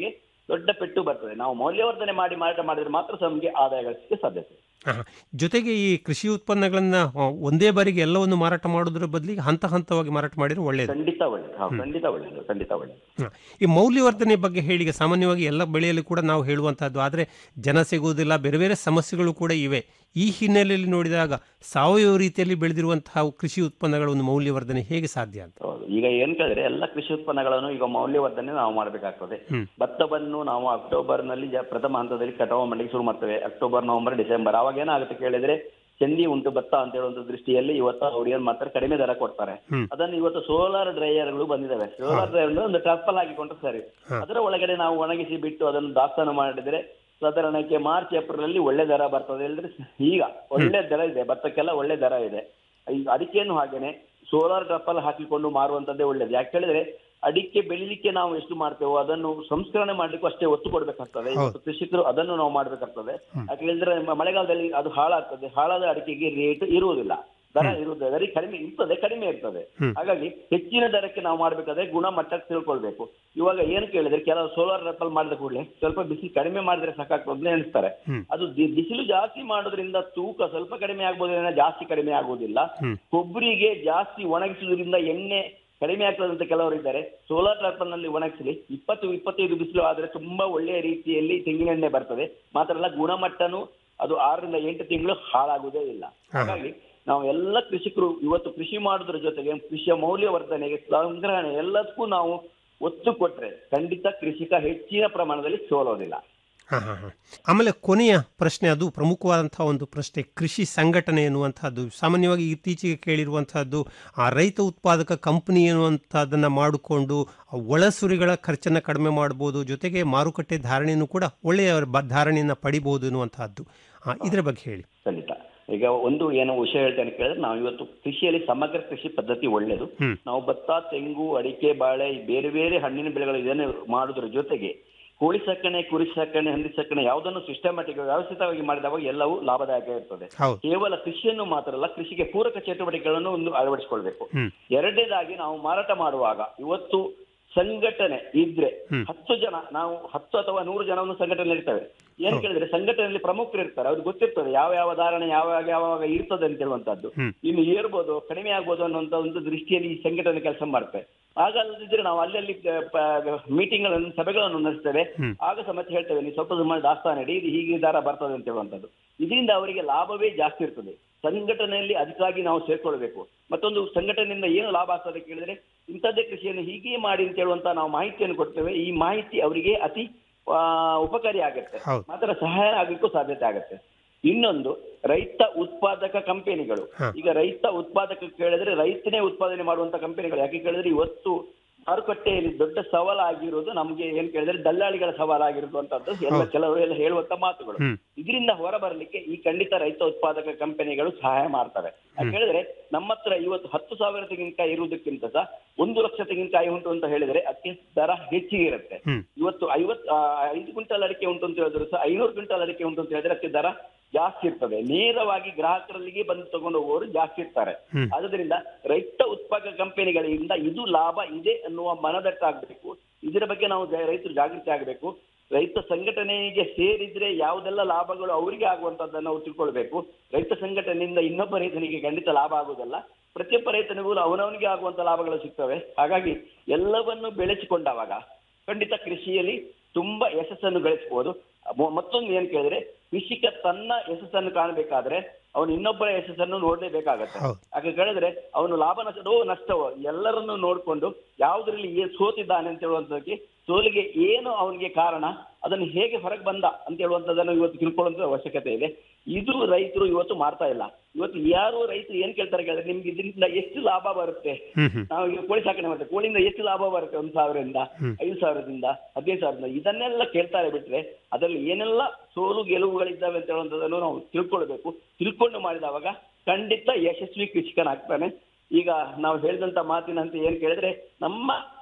ದೊಡ್ಡ ಪೆಟ್ಟು ಬರ್ತದೆ ನಾವು ಮೌಲ್ಯವರ್ಧನೆ ಮಾಡಿ ಮಾರಾಟ ಮಾಡಿದ್ರೆ ಮಾತ್ರ ನಮಗೆ ಆದಾಯ ಗಳಿಸಲಿಕ್ಕೆ ಸಾಧ್ಯತೆ ಆಹಾ. ಜೊತೆಗೆ ಈ ಕೃಷಿ ಉತ್ಪನ್ನಗಳನ್ನ ಆ, ಒಂದೇ ಬಾರಿಗೆ ಎಲ್ಲವನ್ನು ಮಾರಾಟ ಮಾಡೋದ್ರ ಬದಲಿಗೆ ಹಂತ ಹಂತವಾಗಿ ಮಾರಾಟ ಮಾಡಿದ್ರೆ ಒಳ್ಳೆಯದು ಖಂಡಿತ ಒಳ್ಳೇದು ಹೌದು, ಖಂಡಿತ ಒಳ್ಳೇದು ಖಂಡಿತ ಒಳ್ಳೇದು ಹ. ಈ ಮೌಲ್ಯವರ್ಧನೆ ಬಗ್ಗೆ ಹೇಳಿ ಈಗ ಸಾಮಾನ್ಯವಾಗಿ ಎಲ್ಲ ಬೆಳೆಯಲ್ಲೂ ಕೂಡ ನಾವು ಹೇಳುವಂತಹದ್ದು ಆದರೆ ಜನ ಸಿಗುವುದಿಲ್ಲ ಬೇರೆ ಬೇರೆ ಸಮಸ್ಯೆಗಳು ಕೂಡ ಇವೆ ಈ ಹಿನ್ನೆಲೆಯಲ್ಲಿ ನೋಡಿದಾಗ ಸಾವಯವ ರೀತಿಯಲ್ಲಿ ಬೆಳೆದಿರುವಂತಹ ಕೃಷಿ ಉತ್ಪನ್ನಗಳ ಒಂದು ಮೌಲ್ಯವರ್ಧನೆ ಹೇಗೆ ಸಾಧ್ಯ ಅಂತ ಹೌದು ಈಗ ಏನ್ ಕೇಳಿದ್ರೆ ಎಲ್ಲ ಕೃಷಿ ಉತ್ಪನ್ನಗಳನ್ನು ಈಗ ಮೌಲ್ಯವರ್ಧನೆ ನಾವು ಮಾಡಬೇಕಾಗ್ತದೆ ಹ್ಮ್. ಭತ್ತವನ್ನು ನಾವು ಅಕ್ಟೋಬರ್ ನಲ್ಲಿ ಜ- ಪ್ರಥಮ ಹಂತದಲ್ಲಿ ಕಟಾವು ಮಾಡಲಿಕ್ಕೆ ಶುರು ಮಾಡ್ತೇವೆ ಅಕ್ಟೋಬರ್ ನವೆಂಬರ್ ಡಿಸೆಂಬರ್ ಅವಾಗ ಏನಾಗುತ್ತೆ ಕೇಳಿದ್ರೆ ಚಂದಿ ಉಂಟು ಭತ್ತ ಅಂತ ಹೇಳುವಂತ ದೃಷ್ಟಿಯಲ್ಲಿ ಇವತ್ತು ಅವ್ರು ಏನ್ ಮಾಡ್ತಾರೆ ಕಡಿಮೆ ದರ ಕೊಡ್ತಾರೆ ಹ್ಮ್. ಅದನ್ನು ಇವತ್ತು ಸೋಲಾರ್ ಡ್ರೈಯರ್ಗಳು ಬಂದಿದ್ದಾವೆ ಸೋಲಾರ್ ಡ್ರೈಯರ್ ಒಂದು ಟ್ರಪ್ಪಲ್ ಹಾಕಿಕೊಂಡು ಸರಿ ಹಾ. ಅದರ ಒಳಗಡೆ ನಾವು ಒಣಗಿಸಿ ಬಿಟ್ಟು ಅದನ್ನು ದಾಸ್ತಾನು ಮಾಡಿದ್ರೆ ಸಾಧಾರಣಕ್ಕೆ ಮಾರ್ಚ್ ಏಪ್ರಿಲ್ ಅಲ್ಲಿ ಒಳ್ಳೆ ದರ ಬರ್ತದೆ ಇಲ್ಲದ್ರೆ ಈಗ ಒಳ್ಳೆ ದರ ಇದೆ ಭತ್ತಕ್ಕೆಲ್ಲ ಒಳ್ಳೆ ದರ ಇದೆ ಈಗ ಅಡಿಕೆಯನ್ನು ಹಾಗೇನೆ ಸೋಲಾರ್ ಟ್ರಪ್ಪಲ್ ಹಾಕಿಕೊಂಡು ಮಾರುವಂತದ್ದೇ ಒಳ್ಳೇದು ಯಾಕೆ ಹೇಳಿದ್ರೆ ಅಡಿಕೆ ಬೆಳಿಲಿಕ್ಕೆ ನಾವು ಎಷ್ಟು ಮಾಡ್ತೇವೋ ಅದನ್ನು ಸಂಸ್ಕರಣೆ ಮಾಡ್ಲಿಕ್ಕೂ ಅಷ್ಟೇ ಒತ್ತು ಕೊಡ್ಬೇಕಾಗ್ತದೆ ಇವತ್ತು ಕೃಷಿಕರು ಅದನ್ನು ನಾವು ಮಾಡ್ಬೇಕಾಗ್ತದೆ ಯಾಕೆ ಹೇಳಿದ್ರೆ ಮ- ಮಳೆಗಾಲದಲ್ಲಿ ಅದು ಹಾಳಾಗ್ತದೆ ಹಾಳಾದ ಅಡಿಕೆಗೆ ರೇಟ್ ಇರುವುದಿಲ್ಲ ದರ ಇರುವುದಿಲ್ಲ ದರ ಕಡಿಮೆ ಇರ್ತದೆ ಕಡಿಮೆ ಇರ್ತದೆ ಹಾಗಾಗಿ ಹೆಚ್ಚಿನ ದರಕ್ಕೆ ನಾವು ಮಾಡ್ಬೇಕಾದ್ರೆ ಗುಣಮಟ್ಟಕ್ಕೆ ತಿಳ್ಕೊಳ್ಬೇಕು ಇವಾಗ ಏನು ಕೇಳಿದ್ರೆ ಕೆಲವು ಸೋಲಾರ್ ಟ್ರಪ್ಪಲ್ ಮಾಡಿದ ಕೂಡಲೇ ಸ್ವಲ್ಪ ಬಿಸಿಲು ಕಡಿಮೆ ಮಾಡಿದ್ರೆ ಸಾಕಾಗ್ತದೆ ಅಂತ ಎಣಿಸ್ತಾರೆ ಅದು ದಿ- ಬಿಸಿಲು ಜಾಸ್ತಿ ಮಾಡೋದ್ರಿಂದ ತೂಕ ಸ್ವಲ್ಪ ಕಡಿಮೆ ಆಗ್ಬೋದ್ರಿಂದ ಜಾಸ್ತಿ ಕಡಿಮೆ ಆಗುವುದಿಲ್ಲ ಕೊಬ್ಬರಿಗೆ ಜಾಸ್ತಿ ಒಣಗಿಸುವುದರಿಂದ ಎಣ್ಣೆ ಕಡಿಮೆ ಆಗ್ತದೆ ಅಂತ ಕೆಲವರು ಇದ್ದಾರೆ ಸೋಲಾರ್ ಟ್ರಾಪಲ್ ನಲ್ಲಿ ಒಣಗಿಸಲಿ ಇಪ್ಪತ್ತು ಇಪ್ಪತ್ತೈದು ಬಿಸಿಲು ಆದ್ರೆ ತುಂಬಾ ಒಳ್ಳೆಯ ರೀತಿಯಲ್ಲಿ ತೆಂಗಿನೆಣ್ಣೆ ಬರ್ತದೆ ಮಾತ್ರ ಅಲ್ಲ ಗುಣಮಟ್ಟನು ಅದು ಆರರಿಂದ ಎಂಟು ತಿಂಗಳು ಹಾಳಾಗುವುದೇ ಇಲ್ಲ ಹಾಗಾಗಿ ನಾವು ಎಲ್ಲ ಕೃಷಿಕರು ಇವತ್ತು ಕೃಷಿ ಮಾಡೋದ್ರ ಜೊತೆಗೆ ಕೃಷಿಯ ಮೌಲ್ಯವರ್ಧನೆಗೆ ಸಂಗ್ರಹಣೆ ಎಲ್ಲದಕ್ಕೂ ನಾವು ಒತ್ತು ಕೊಟ್ರೆ ಖಂಡಿತ ಕೃಷಿಕ ಹೆಚ್ಚಿನ ಪ್ರಮಾಣದಲ್ಲಿ ಸೋಲೋದಿಲ್ಲ ಹ, ಹ, ಹ. ಆಮೇಲೆ ಕೊನೆಯ ಪ್ರಶ್ನೆ ಅದು ಪ್ರಮುಖವಾದಂತಹ ಒಂದು ಪ್ರಶ್ನೆ ಕೃಷಿ ಸಂಘಟನೆ ಎನ್ನುವಂತಹದ್ದು ಸಾಮಾನ್ಯವಾಗಿ ಇತ್ತೀಚೆಗೆ ಕೇಳಿರುವಂತಹದ್ದು ಆ ರೈತ ಉತ್ಪಾದಕ ಕಂಪನಿ ಎನ್ನುವಂತಹದನ್ನ ಮಾಡಿಕೊಂಡು ಆ ಒಳಸುರಿಗಳ ಖರ್ಚನ್ನ ಕಡಿಮೆ ಮಾಡಬಹುದು ಜೊತೆಗೆ ಮಾರುಕಟ್ಟೆ ಧಾರಣೆಯನ್ನು ಕೂಡ ಒಳ್ಳೆಯ ಬ- ಧಾರಣೆಯನ್ನ ಪಡಿಬಹುದು ಎನ್ನುವಂತಹದ್ದು ಆ, ಇದರ ಬಗ್ಗೆ ಹೇಳಿ ಖಂಡಿತ ಈಗ ಒಂದು ಏನು ವಿಷಯ ಹೇಳ್ತೇನೆ ಕೇಳಿದ್ರೆ ನಾವು ಇವತ್ತು ಕೃಷಿಯಲ್ಲಿ ಸಮಗ್ರ ಕೃಷಿ ಪದ್ಧತಿ ಒಳ್ಳೆಯದು ಹ್ಮ್. ನಾವು ಭತ್ತ ತೆಂಗು ಅಡಿಕೆ ಬಾಳೆ ಈ ಬೇರೆ ಬೇರೆ ಹಣ್ಣಿನ ಬೆಳೆಗಳು ಇದನ್ನು ಮಾಡೋದ್ರ ಜೊತೆಗೆ ಕೋಳಿ ಸಾಕಣೆ ಕುರಿ ಸಾಕಣೆ ಹಂದಿ ಸಾಕಣೆ ಯಾವುದನ್ನು ಸಿಸ್ಟಮ್ಯಾಟಿಕ್ ವ್ಯವಸ್ಥಿತವಾಗಿ ಮಾಡಿದಾಗ ಎಲ್ಲವೂ ಲಾಭದಾಯಕ ಇರ್ತದೆ ಹೌದು. ಕೇವಲ ಕೃಷಿಯನ್ನು ಮಾತ್ರ ಅಲ್ಲ ಕೃಷಿಗೆ ಪೂರಕ ಚಟುವಟಿಕೆಗಳನ್ನು ಒಂದು ಅಳವಡಿಸಿಕೊಳ್ಬೇಕು ಹ್ಮ್. ಎರಡನೇದಾಗಿ ನಾವು ಮಾರಾಟ ಮಾಡುವಾಗ ಇವತ್ತು ಸಂಘಟನೆ ಇದ್ರೆ ಹ್ಮ್. ಹತ್ತು ಜನ ನಾವು ಹತ್ತು ಅಥವಾ ನೂರು ಜನವನ್ನು ಸಂಘಟನೆ ಇರ್ತವೆ ಏನ್ ಕೇಳಿದ್ರೆ ಸಂಘಟನೆಯಲ್ಲಿ ಪ್ರಮುಖರು ಇರ್ತಾರೆ ಅವ್ರಿಗೆ ಗೊತ್ತಿರ್ತದೆ ಯಾವ ಯಾವ ಧಾರಣೆ ಯಾವಾಗ ಯಾವಾಗ ಇರ್ತದೆ ಅಂತ ಹೇಳುವಂತದ್ದು ಹ್ಮ್. ಇನ್ನು ಏರ್ಬೋದು ಕಡಿಮೆ ಆಗ್ಬೋದು ಅನ್ನುವಂತ ಒಂದು ದೃಷ್ಟಿಯಲ್ಲಿ ಈ ಸಂಘಟನೆ ಕೆಲಸ ಮಾಡ್ತೇವೆ ಹಾಗಲ್ಲದಿದ್ರೆ ನಾವು ಅಲ್ಲಲ್ಲಿ ಮೀಟಿಂಗ್ ಗಳನ್ನು ಸಭೆಗಳನ್ನು ನಡೆಸ್ತೇವೆ ಹ್ಮ್. ಆಗ ಸಮೇತ ಹೇಳ್ತೇವೆ ನೀವು ಸ್ವಲ್ಪ ಸುಮಾರು ದಾಸ್ತಾನು ಇಡಿ ಇದು ಹೀಗೆ ದಾರ ಬರ್ತದೆ ಅಂತ ಹೇಳುವಂತದ್ದು ಇದರಿಂದ ಅವರಿಗೆ ಲಾಭವೇ ಜಾಸ್ತಿ ಇರ್ತದೆ ಸಂಘಟನೆಯಲ್ಲಿ ಅದಕ್ಕಾಗಿ ನಾವು ಸೇರ್ಕೊಳ್ಬೇಕು ಮತ್ತೊಂದು ಸಂಘಟನೆಯಿಂದ ಏನು ಲಾಭ ಆಗ್ತದೆ ಕೇಳಿದ್ರೆ ಇಂಥದ್ದೇ ಕೃಷಿಯನ್ನು ಹೀಗೆ ಮಾಡಿ ಅಂತ ಹೇಳುವಂತ ನಾವು ಮಾಹಿತಿಯನ್ನು ಕೊಡ್ತೇವೆ ಈ ಮಾಹಿತಿ ಅವರಿಗೆ ಅತಿ ಆ, ಉಪಕಾರಿ ಆಗುತ್ತೆ ಹೌದು. ಮಾತ್ರ ಸಹಾಯ ಆಗಲಿಕ್ಕೂ ಸಾಧ್ಯತೆ ಆಗುತ್ತೆ ಇನ್ನೊಂದು ರೈತ ಉತ್ಪಾದಕ ಕಂಪನಿಗಳು ಹ. ಈಗ ರೈತ ಉತ್ಪಾದಕ ಕೇಳಿದ್ರೆ ರೈತನೇ ಉತ್ಪಾದನೆ ಮಾಡುವಂತ ಕಂಪನಿಗಳು ಯಾಕೆ ಕೇಳಿದ್ರೆ ಇವತ್ತು ಮಾರುಕಟ್ಟೆಯಲ್ಲಿ ದೊಡ್ಡ ಸವಾಲಾಗಿರೋದು ನಮ್ಗೆ ಏನ್ ಕೇಳಿದ್ರೆ ದಲ್ಲಾಳಿಗಳ ಸವಾಲಾಗಿರುವಂತದ್ದು ಎಲ್ಲ ಹೌದು. ಕೆಲವರು ಎಲ್ಲ ಹೇಳುವಂತ ಮಾತುಗಳು ಹ್ಮ್. ಇದರಿಂದ ಹೊರಬರಲಿಕ್ಕೆ ಈ ಖಂಡಿತ ರೈತ ಉತ್ಪಾದಕ ಕಂಪನಿಗಳು ಸಹಾಯ ಮಾಡ್ತವೆ ಯಾಕೆ ಹೇಳಿದ್ರೆ ನಮ್ಮ ಹತ್ರ ಇವತ್ತು ಹತ್ತು ಸಾವಿರ ತೆಂಗಿನಕಾಯಿ ಇರುವುದಕ್ಕಿಂತ ಸಹ ಒಂದು ಲಕ್ಷ ತೆಂಗಿನಕಾಯಿ ಉಂಟು ಅಂತ ಹೇಳಿದ್ರೆ ಅದಕ್ಕೆ ದರ ಹೆಚ್ಚಿಗೆ ಇರುತ್ತೆ ಹ್ಮ್. ಇವತ್ತು ಐವತ್ ಆ, ಐದು ಕ್ವಿಂಟಲ್ ಅಡಿಕೆ ಉಂಟು ಅಂತ ಹೇಳಿದ್ರು ಸಹ ಐನೂರು ಕ್ವಿಂಟಲ್ ಅಡಿಕೆ ಉಂಟು ಅಂತ ಹೇಳಿದ್ರೆ ಅದಕ್ಕೆ ದರ ಜಾಸ್ತಿ ಇರ್ತದೆ ನೇರವಾಗಿ ಗ್ರಾಹಕರಲ್ಲಿಗೆ ಬಂದು ತಗೊಂಡು ಹೋಗೋರು ಜಾಸ್ತಿ ಇರ್ತಾರೆ ಹ್ಮ್. ಆದ್ರಿಂದ ರೈತ ಉತ್ಪಾದಕ ಕಂಪನಿಗಳಿಂದ ಇದು ಲಾಭ ಇದೆ ಅನ್ನುವ ಮನದಟ್ಟಾಗಬೇಕು ಇದರ ಬಗ್ಗೆ ನಾವು ಜ- ರೈತರು ಜಾಗೃತಿ ಆಗಬೇಕು ರೈತ ಸಂಘಟನೆಗೆ ಸೇರಿದ್ರೆ ಯಾವುದೆಲ್ಲ ಲಾಭಗಳು ಅವರಿಗೆ ಆಗುವಂತದ್ದನ್ನು ನಾವು ತಿಳ್ಕೊಳ್ಬೇಕು ರೈತ ಸಂಘಟನೆಯಿಂದ ಇನ್ನೊಬ್ಬ ರೈತನಿಗೆ ಖಂಡಿತ ಲಾಭ ಆಗುವುದಲ್ಲ ಪ್ರತಿಯೊಬ್ಬ ರೈತನಿಗೂ ಅವನವನಿಗೆ ಆಗುವಂತ ಲಾಭಗಳು ಸಿಗ್ತವೆ ಹಾಗಾಗಿ ಎಲ್ಲವನ್ನು ಬೆಳೆಸಿಕೊಂಡಾಗ ಖಂಡಿತ ಕೃಷಿಯಲ್ಲಿ ತುಂಬಾ ಯಶಸ್ಸನ್ನು ಗಳಿಸಬಹುದು ಮೊ- ಮತ್ತೊಂದು ಏನ್ ಕೇಳಿದ್ರೆ ಕೃಷಿಕ ತನ್ನ ಯಶಸ್ಸನ್ನು ಕಾಣಬೇಕಾದ್ರೆ ಅವನು ಇನ್ನೊಬ್ಬರ ಯಶಸ್ಸನ್ನು ನೋಡ್ಲೇಬೇಕಾಗತ್ತೆ ಹೌದು. ಹಾಗೆ ಕೇಳಿದ್ರೆ ಅವನು ಲಾಭ ನಷ್ಟವೋ ನಷ್ಟವೋ ಎಲ್ಲರನ್ನು ನೋಡ್ಕೊಂಡು ಯಾವುದರಲ್ಲಿ ಏನ್ ಸೋತಿದ್ದಾನೆ ಅಂತ ಹೇಳುವಂತದಕ್ಕೆ ಸೋಲಿಗೆ ಏನು ಅವನಿಗೆ ಕಾರಣ ಅದನ್ನು ಹೇಗೆ ಹೊರಗೆ ಬಂದ ಅಂತ ಹೇಳುವಂತದನ್ನು ಇವತ್ತು ತಿಳ್ಕೊಳ್ಳುವಂತ ಅವಶ್ಯಕತೆ ಇದೆ ಇದು ರೈತರು ಇವತ್ತು ಮಾಡ್ತಾ ಇಲ್ಲ ಇವತ್ತು ಯಾರು ರೈತರು ಏನ್ ಕೇಳ್ತಾರೆ ಕೇಳಿದ್ರೆ ನಿಮ್ಗೆ ಇದರಿಂದ ಎಷ್ಟು ಲಾಭ ಬರುತ್ತೆ ಹ್ಮ್ ಹ್ಮ್ ನಾವು ಈಗ ಕೋಳಿ ಸಾಕಣೆ ಮಾಡ್ತೇವೆ ಕೋಳಿಯಿಂದ ಎಷ್ಟು ಲಾಭ ಬರುತ್ತೆ ಒಂದು ಸಾವಿರದಿಂದ ಐದು ಸಾವಿರದಿಂದ ಹದಿನೈದು ಸಾವಿರದಿಂದ ಇದನ್ನೆಲ್ಲ ಕೇಳ್ತಾರೆ ಬಿಟ್ರೆ ಅದರಲ್ಲಿ ಏನೆಲ್ಲ ಸೋಲು ಗೆಲುವುಗಳಿದ್ದಾವೆ ಅಂತ ಹೇಳುವಂಥದ್ದನ್ನು ನಾವು ತಿಳ್ಕೊಳ್ಬೇಕು ತಿಳ್ಕೊಂಡು ಮಾಡಿದವಾಗ ಖಂಡಿತ ಯಶಸ್ವಿ ಕೃಷಿಕನಾಗ್ತಾನೆ ಈಗ ನಾವು ಹೇಳಿದಂತ ಮಾತಿನಂತೆ ಏನ್ ಕೇಳಿದ್ರೆ ನಮ್ಮ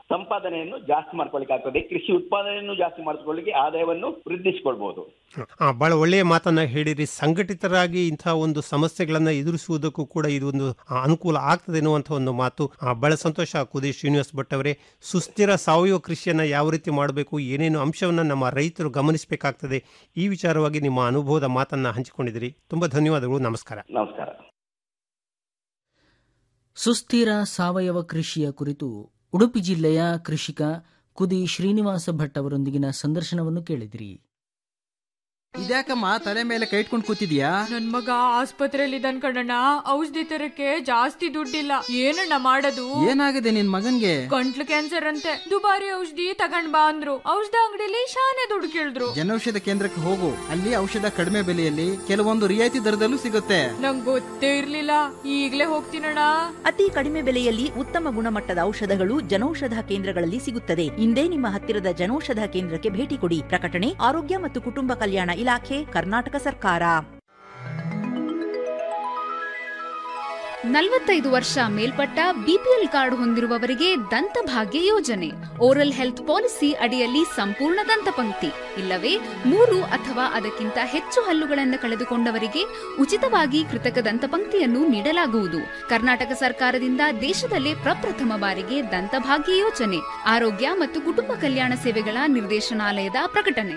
ಸಂಪಾದನೆಯನ್ನು ಜಾಸ್ತಿ ಮಾಡ್ಕೊಳ್ಳಿಕ್ಕೆ ಆಗ್ತದೆ ಕೃಷಿ ಉತ್ಪಾದನೆಯನ್ನು ಜಾಸ್ತಿ ಮಾಡಿಕೊಳ್ಳಿಕ್ಕೆ ಆದಾಯವನ್ನು ವೃದ್ಧಿಸಿಕೊಳ್ಬಹುದು ಆ, ಬಹಳ ಒಳ್ಳೆಯ ಮಾತನ್ನ ಹೇಳಿರಿ ಸಂಘಟಿತರಾಗಿ ಇಂತಹ ಒಂದು ಸಮಸ್ಯೆಗಳನ್ನ ಎದುರಿಸುವುದಕ್ಕೂ ಕೂಡ ಇದೊಂದು ಆ, ಅನುಕೂಲ ಆಗ್ತದೆ ಎನ್ನುವಂತಹ ಒಂದು ಮಾತು ಆ, ಬಹಳ ಸಂತೋಷ ಕುದಿ ಶ್ರೀನಿವಾಸ್ ಭಟ್ ಅವರೇ ಸುಸ್ಥಿರ ಸಾವಯವ ಕೃಷಿಯನ್ನ ಯಾವ ರೀತಿ ಮಾಡಬೇಕು ಏನೇನು ಅಂಶವನ್ನ ನಮ್ಮ ರೈತರು ಗಮನಿಸಬೇಕಾಗ್ತದೆ ಈ ವಿಚಾರವಾಗಿ ನಿಮ್ಮ ಅನುಭವದ ಮಾತನ್ನ ಹಂಚಿಕೊಂಡಿದ್ದೀರಿ ತುಂಬಾ ಧನ್ಯವಾದಗಳು ನಮಸ್ಕಾರ ನಮಸ್ಕಾರ ಸುಸ್ಥಿರ ಸಾವಯವ ಕೃಷಿಯ ಕುರಿತು ಉಡುಪಿ ಜಿಲ್ಲೆಯ ಕೃಷಿಕ ಕುದಿ ಶ್ರೀನಿವಾಸ ಭಟ್ ಅವರೊಂದಿಗಿನ ಸಂದರ್ಶನವನ್ನು ಕೇಳಿದಿರಿ ಇದ್ಯಾಕಮ್ಮ ತಲೆ ಮೇಲೆ ಕೈ ಇಟ್ಕೊಂಡು ಕೂತಿದ್ಯಾ ನನ್ ಮಗ ಆಸ್ಪತ್ರೆಯಲ್ಲಿ ಇದ್ದಾನ್ ಕಣಣ್ಣ ಔಷಧಿ ತರಕ್ಕೆ ಜಾಸ್ತಿ ದುಡ್ಡಿಲ್ಲ ಏನಣ್ಣ ಮಾಡೋದು ಏನಾಗಿದೆ ನಿನ್ ಮಗನ್ಗೆ ಗಂಟ್ಲು ಕ್ಯಾನ್ಸರ್ ಅಂತೆ ದುಬಾರಿ ಔಷಧಿ ತಗೊಂಡ್ ಬಾ ಅಂದ್ರು ಔಷಧ ಅಂಗಡಿಲಿ ಶಾನೆ ದುಡ್ಡು ಕೇಳಿದ್ರು ಜನೌಷಧ ಕೇಂದ್ರಕ್ಕೆ ಹೋಗು ಅಲ್ಲಿ ಔಷಧ ಕಡಿಮೆ ಬೆಲೆಯಲ್ಲಿ ಕೆಲವೊಂದು ರಿಯಾಯಿತಿ ದರದಲ್ಲೂ ಸಿಗುತ್ತೆ ನಂಗ್ ಗೊತ್ತೇ ಇರ್ಲಿಲ್ಲ ಈಗ್ಲೇ ಹೋಗ್ತೀನಣ್ಣ ಅತಿ ಕಡಿಮೆ ಬೆಲೆಯಲ್ಲಿ ಉತ್ತಮ ಗುಣಮಟ್ಟದ ಔಷಧಗಳು ಜನೌಷಧ ಕೇಂದ್ರಗಳಲ್ಲಿ ಸಿಗುತ್ತದೆ ಇಂದೇ ನಿಮ್ಮ ಹತ್ತಿರದ ಜನೌಷಧ ಕೇಂದ್ರಕ್ಕೆ ಭೇಟಿ ಕೊಡಿ ಪ್ರಕಟಣೆ ಆರೋಗ್ಯ ಮತ್ತು ಕುಟುಂಬ ಕಲ್ಯಾಣ ಇಲಾಖೆ ಕರ್ನಾಟಕ ಸರ್ಕಾರ ನಲವತ್ತೈದು ವರ್ಷ ಮೇಲ್ಪಟ್ಟ ಬಿಪಿಎಲ್ ಕಾರ್ಡ್ ಹೊಂದಿರುವವರಿಗೆ ದಂತಭಾಗ್ಯ ಯೋಜನೆ ಓರಲ್ ಹೆಲ್ತ್ ಪಾಲಿಸಿ ಅಡಿಯಲ್ಲಿ ಸಂಪೂರ್ಣ ದಂತಪಂಕ್ತಿ ಇಲ್ಲವೇ ಮೂರು ಅಥವಾ ಅದಕ್ಕಿಂತ ಹೆಚ್ಚು ಹಲ್ಲುಗಳನ್ನು ಕಳೆದುಕೊಂಡವರಿಗೆ ಉಚಿತವಾಗಿ ಕೃತಕ ದಂತಪಂಕ್ತಿಯನ್ನು ನೀಡಲಾಗುವುದು ಕರ್ನಾಟಕ ಸರ್ಕಾರದಿಂದ ದೇಶದಲ್ಲೇ ಪ್ರಪ್ರಥಮ ಬಾರಿಗೆ ದಂತಭಾಗ್ಯ ಯೋಜನೆ ಆರೋಗ್ಯ ಮತ್ತು ಕುಟುಂಬ ಕಲ್ಯಾಣ ಸೇವೆಗಳ ನಿರ್ದೇಶನಾಲಯದ ಪ್ರಕಟಣೆ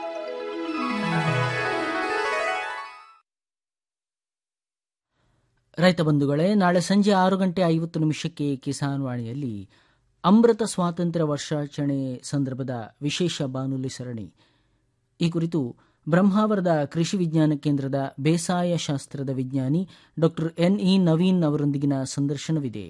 ರೈತ ಬಂಧುಗಳೇ ನಾಳೆ ಸಂಜೆ ಆರು ಗಂಟೆ ಐವತ್ತು ನಿಮಿಷಕ್ಕೆ ಕಿಸಾನ್ ವಾಣಿಯಲ್ಲಿ ಅಮೃತ ಸ್ವಾತಂತ್ರ್ಯ ವರ್ಷಾಚರಣೆ ಸಂದರ್ಭದ ವಿಶೇಷ ಬಾನುಲಿ ಸರಣಿ ಈ ಕುರಿತು ಬ್ರಹ್ಮಾವರದ ಕೃಷಿ ವಿಜ್ಞಾನ ಕೇಂದ್ರದ ಬೇಸಾಯ ಶಾಸ್ತ್ರದ ವಿಜ್ಞಾನಿ ಡಾಕ್ಟರ್ ಎನ್ಇ ನವೀನ್ ಅವರೊಂದಿಗಿನ ಸಂದರ್ಶನವಿದೆ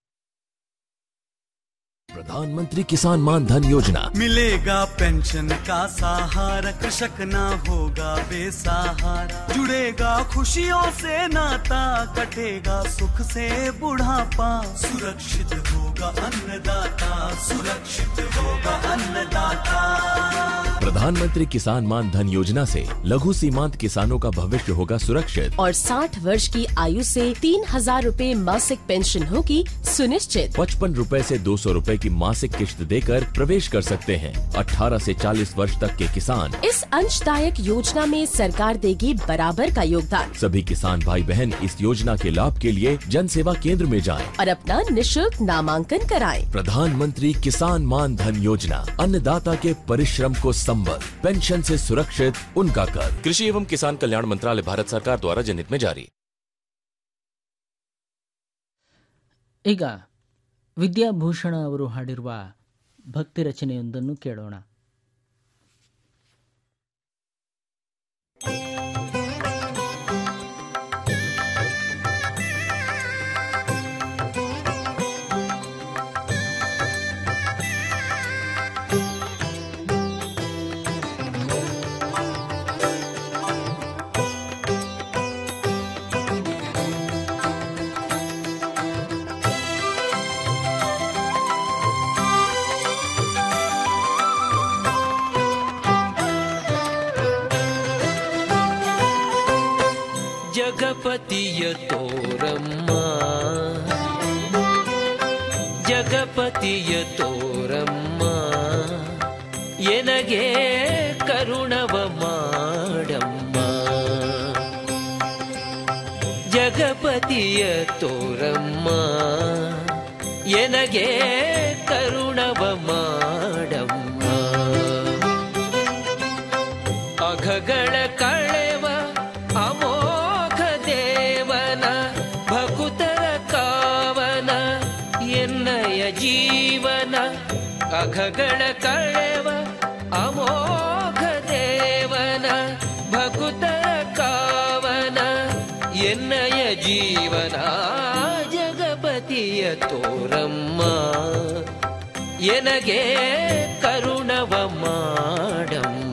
प्रधानमंत्री किसान मान धन योजना मिलेगा पेंशन का सहारा कृषक ना होगा बेसहारा जुड़ेगा खुशियों से नाता कटेगा सुख से बुढ़ापा सुरक्षित होगा अन्नदाता सुरक्षित होगा अन्नदाता प्रधानमंत्री किसान मान धन योजना से लघु सीमांत किसानों का भविष्य होगा सुरक्षित और 60 वर्ष की आयु से तीन हजार रूपए मासिक पेंशन होगी सुनिश्चित पचपन रूपए से दो सौ रूपए की मासिक किश्त देकर प्रवेश कर सकते हैं 18 से 40 वर्ष तक के किसान इस अंशदायक योजना में सरकार देगी बराबर का योगदान सभी किसान भाई बहन इस योजना के लाभ के लिए जन सेवा केंद्र में जाएं। और अपना निशुल्क नामांकन कराएं। प्रधानमंत्री किसान मान धन योजना अन्नदाता के परिश्रम को संबल पेंशन से सुरक्षित उनका कर कृषि एवं किसान कल्याण मंत्रालय भारत सरकार द्वारा जनहित में जारी ಈಗ ವಿದ್ಯಾಭೂಷಣ ಅವರು ಹಾಡಿರುವ ಭಕ್ತಿ ರಚನೆಯೊಂದನ್ನು ಕೇಳೋಣ ಜಗಪತಿಯ ತೋರಮ್ಮ ಜಗಪತಿಯ ತೋರಮ್ಮ ಎನಗೆ ಕರುಣವ ಮಾಡಮ್ಮ ಜಗಪತಿಯ ತೋರಮ್ಮ ಎನಗೆ ಕರುಣವ ಮಾಡಮ್ಮ ಅಘಗಳ ಕಳೆವ ಅಮೋಘ ದೇವನ ಭಕುತರ ಕಾವನ ಎನ್ನಯ ಜೀವನ ಅಘಗಳ ಕಳೆವ ಅಮೋಘ ದೇವನ ಭಕುತರ ಕಾವನ ಎನ್ನಯ ಜೀವನ ಜಗಪತಿಯ ತೋರಮ್ಮ ಎನಗೆ ಕರುಣವ ಮಾಡಮ್ಮ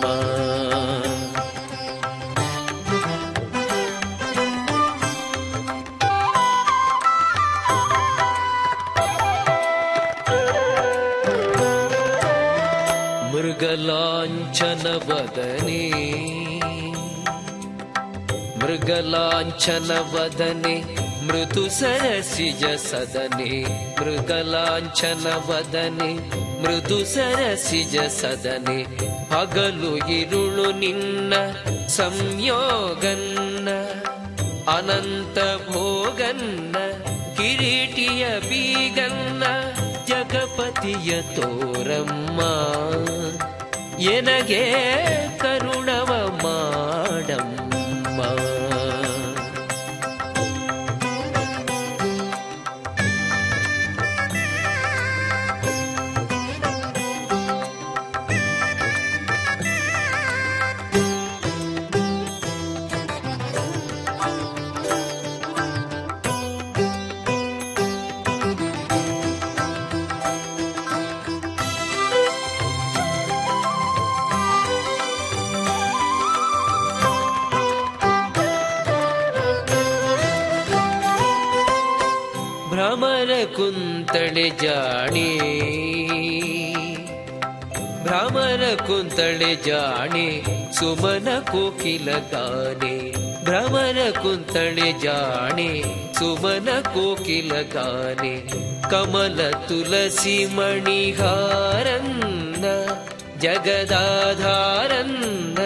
ಮೃಗಲಾಂಛನ ವದನೆ ಮೃಗಲಾಂಛನ ವದನೆ ಮೃದು ಸರಸಿಜ ಸದನೆ ಮೃಗಲಾಂಛನ ವದನೆ ಮೃದು ಸರಸಿಜ ಸದನೆ ಹಗಲು ಇರುಳು ನಿನ್ನ ಸಂಯೋಗನ್ನ ಅನಂತ ಭೋಗನ್ನ ಕಿರೀಟಿಯ ಬೀಗನ್ನ ಜಗಪತಿಯ ತೋರಮ್ಮ ಎನಗೆ ಕರುಣವ ಮಾಡಮ್ಮ ಭ್ರಮರ ಕುಂತಳೆ ಜಾಣೆ ಭ್ರಮರ ಕುಂತಳೆ ಜಾಣೆ ಸುಮನ ಕೋಕಿಲ ಗಾನೆ ಭ್ರಮರ ಕುಂತಳೆ ಜಾಣೆ ಸುಮನ ಕೋಕಿಲ ಗಾನೆ ಕಮಲ ತುಳಸಿ ಮಣಿಹಾರನ್ನ ಜಗದಾಧಾರನ್ನ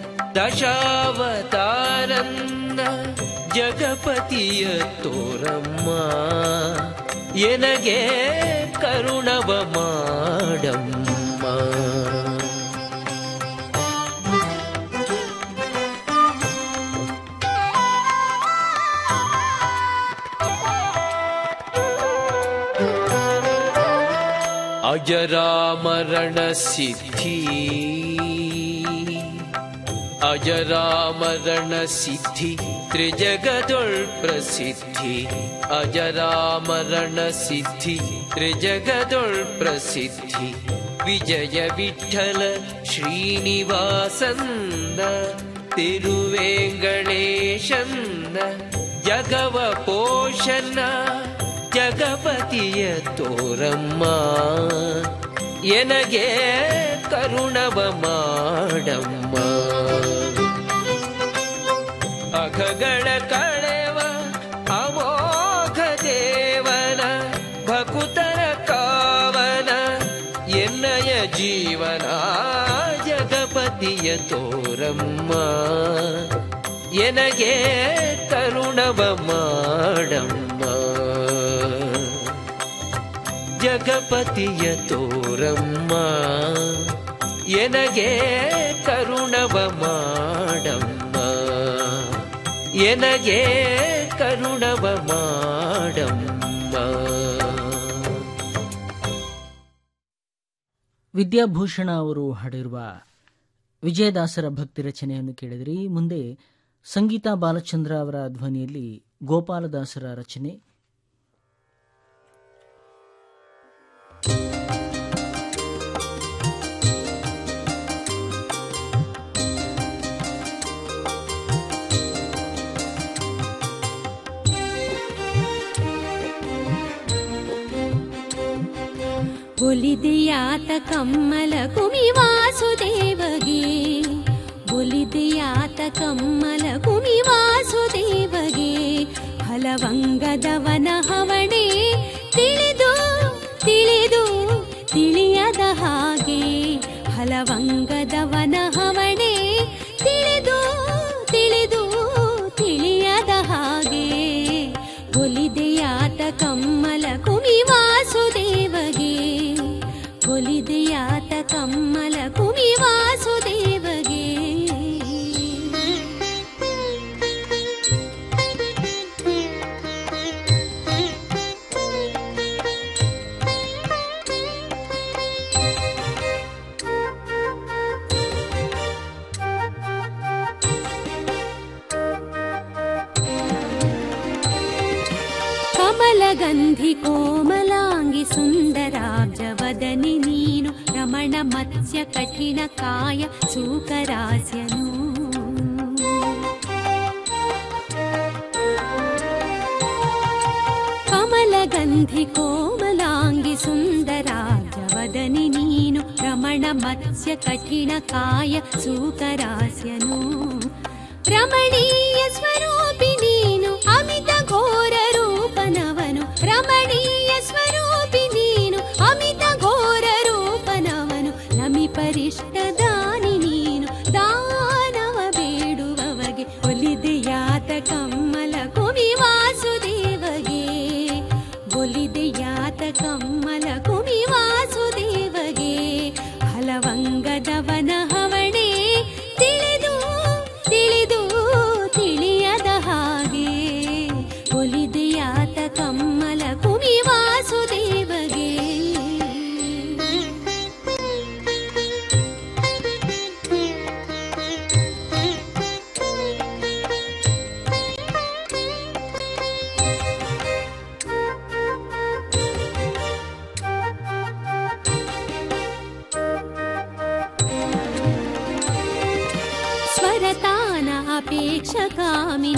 ದಶಾವತಾರನ್ನ ಜಗಪತಿಯ ತೋರಮ್ಮ ಎನಗೆ ಕರುಣವ ಮಾಡಮ್ಮ ಅಜರಾಮರಣ ಸಿದ್ಧಿ ಅಜರಾಮರಣ ಸಿದ್ಧಿ ತ್ರಿಜಗದೊಳ್ ಪ್ರಸಿದ್ಧಿ ಅಜರಾಮರಣ ಸಿದ್ಧಿ ತ್ರಿಜಗದೊಳ್ ಪ್ರಸಿದ್ಧಿ ವಿಜಯ ವಿಠಲ ಶ್ರೀನಿವಾಸನ್ನ ತಿರುವೇಂಗಣೇಶನ್ನ ಜಗವ ಪೋಷಣ ಜಗಪತಿಯ ತೋರಮ್ಮ ಎನಗೆ ಕರುಣವ ಮಾಡಮ್ಮ ಅಘಗಳ ಕಳೆವ ಅಮೋಘ ದೇವನ ಭಕುತರ ಕಾವನ ಎನ್ನಯ ಜೀವನ ಜಗಪತಿಯ ತೋರಮ್ಮ ಎನಗೆ ಕರುಣವ ಮಾಡಮ್ಮ ಜಗಪತಿಯ ತೋರಮ್ಮ ಎನಗೆ ಕರುಣವ ಮಾಡಮ್ಮ ಎನಗೆ ಕರುಣವ ಮಾಡಮ್ಮ ವಿದ್ಯಾಭೂಷಣ ಅವರು ಹಾಡಿರುವ ವಿಜಯದಾಸರ ಭಕ್ತಿ ರಚನೆಯನ್ನು ಕೇಳಿದ್ರಿ ಮುಂದೆ ಸಂಗೀತ ಬಾಲಚಂದ್ರ ಅವರ ಧ್ವನಿಯಲ್ಲಿ ಗೋಪಾಲದಾಸರ ರಚನೆ ಒಲಿದೆಯಾತ ಕಮ್ಮಲ ಕುಮಿ ವಾಸುದೇವಗೆ ಒಲಿದೆಯಾತ ಕಮ್ಮಲ ಕುಮಿ ವಾಸುದೇವಗೆ ಫಲವಂಗದವನ ಹವಣೆ ತಿಳಿದು ತಿಳಿದು ತಿಳಿಯದ ಹಾಗೆ ಫಲವಂಗದವನ ಹವಣೆ ತಿಳಿದು ತಿಳಿದು ತಿಳಿಯದ ಹಾಗೆ ಒಲಿದೆಯಾತ ಕಮ್ಮಲ ಕುಮಿ ವಾಸುದೇವಗೆ ಒಲಿದೆಯಾತ ಕಮ್ಮಲ ಕುಮಿ ವಾಸುದೇವಗೆ ಕಮಲಗಂಧಿ ಕೋಮಲಾಂಗಿ ಸುಂದರಾಬ್ಜವದನಿ ನೀನು ರಮಣ ಮತ್ಸ್ಯ ಕಠಿಣ ಕಾಯ ಸೂಕರಾಸ್ಯನು ಕಮಲಗಂಧಿ ಕೋಮಲಾಂಗಿ ಸುಂದರಾಬ್ಜವದನಿ ನೀನು ರಮಣ ಮತ್ಸ್ಯ ಕಠಿಣ ಕಾಯ ಸೂಕರಾಸ್ಯನು ರಮಣೀಯ ಸ್ವರೂಪಿ ನೀನು ಅಮಿತ ಘೋರ ಜ್ಞಾನ ಅಪೇಕ್ಷ ಕಾಮಿನಿ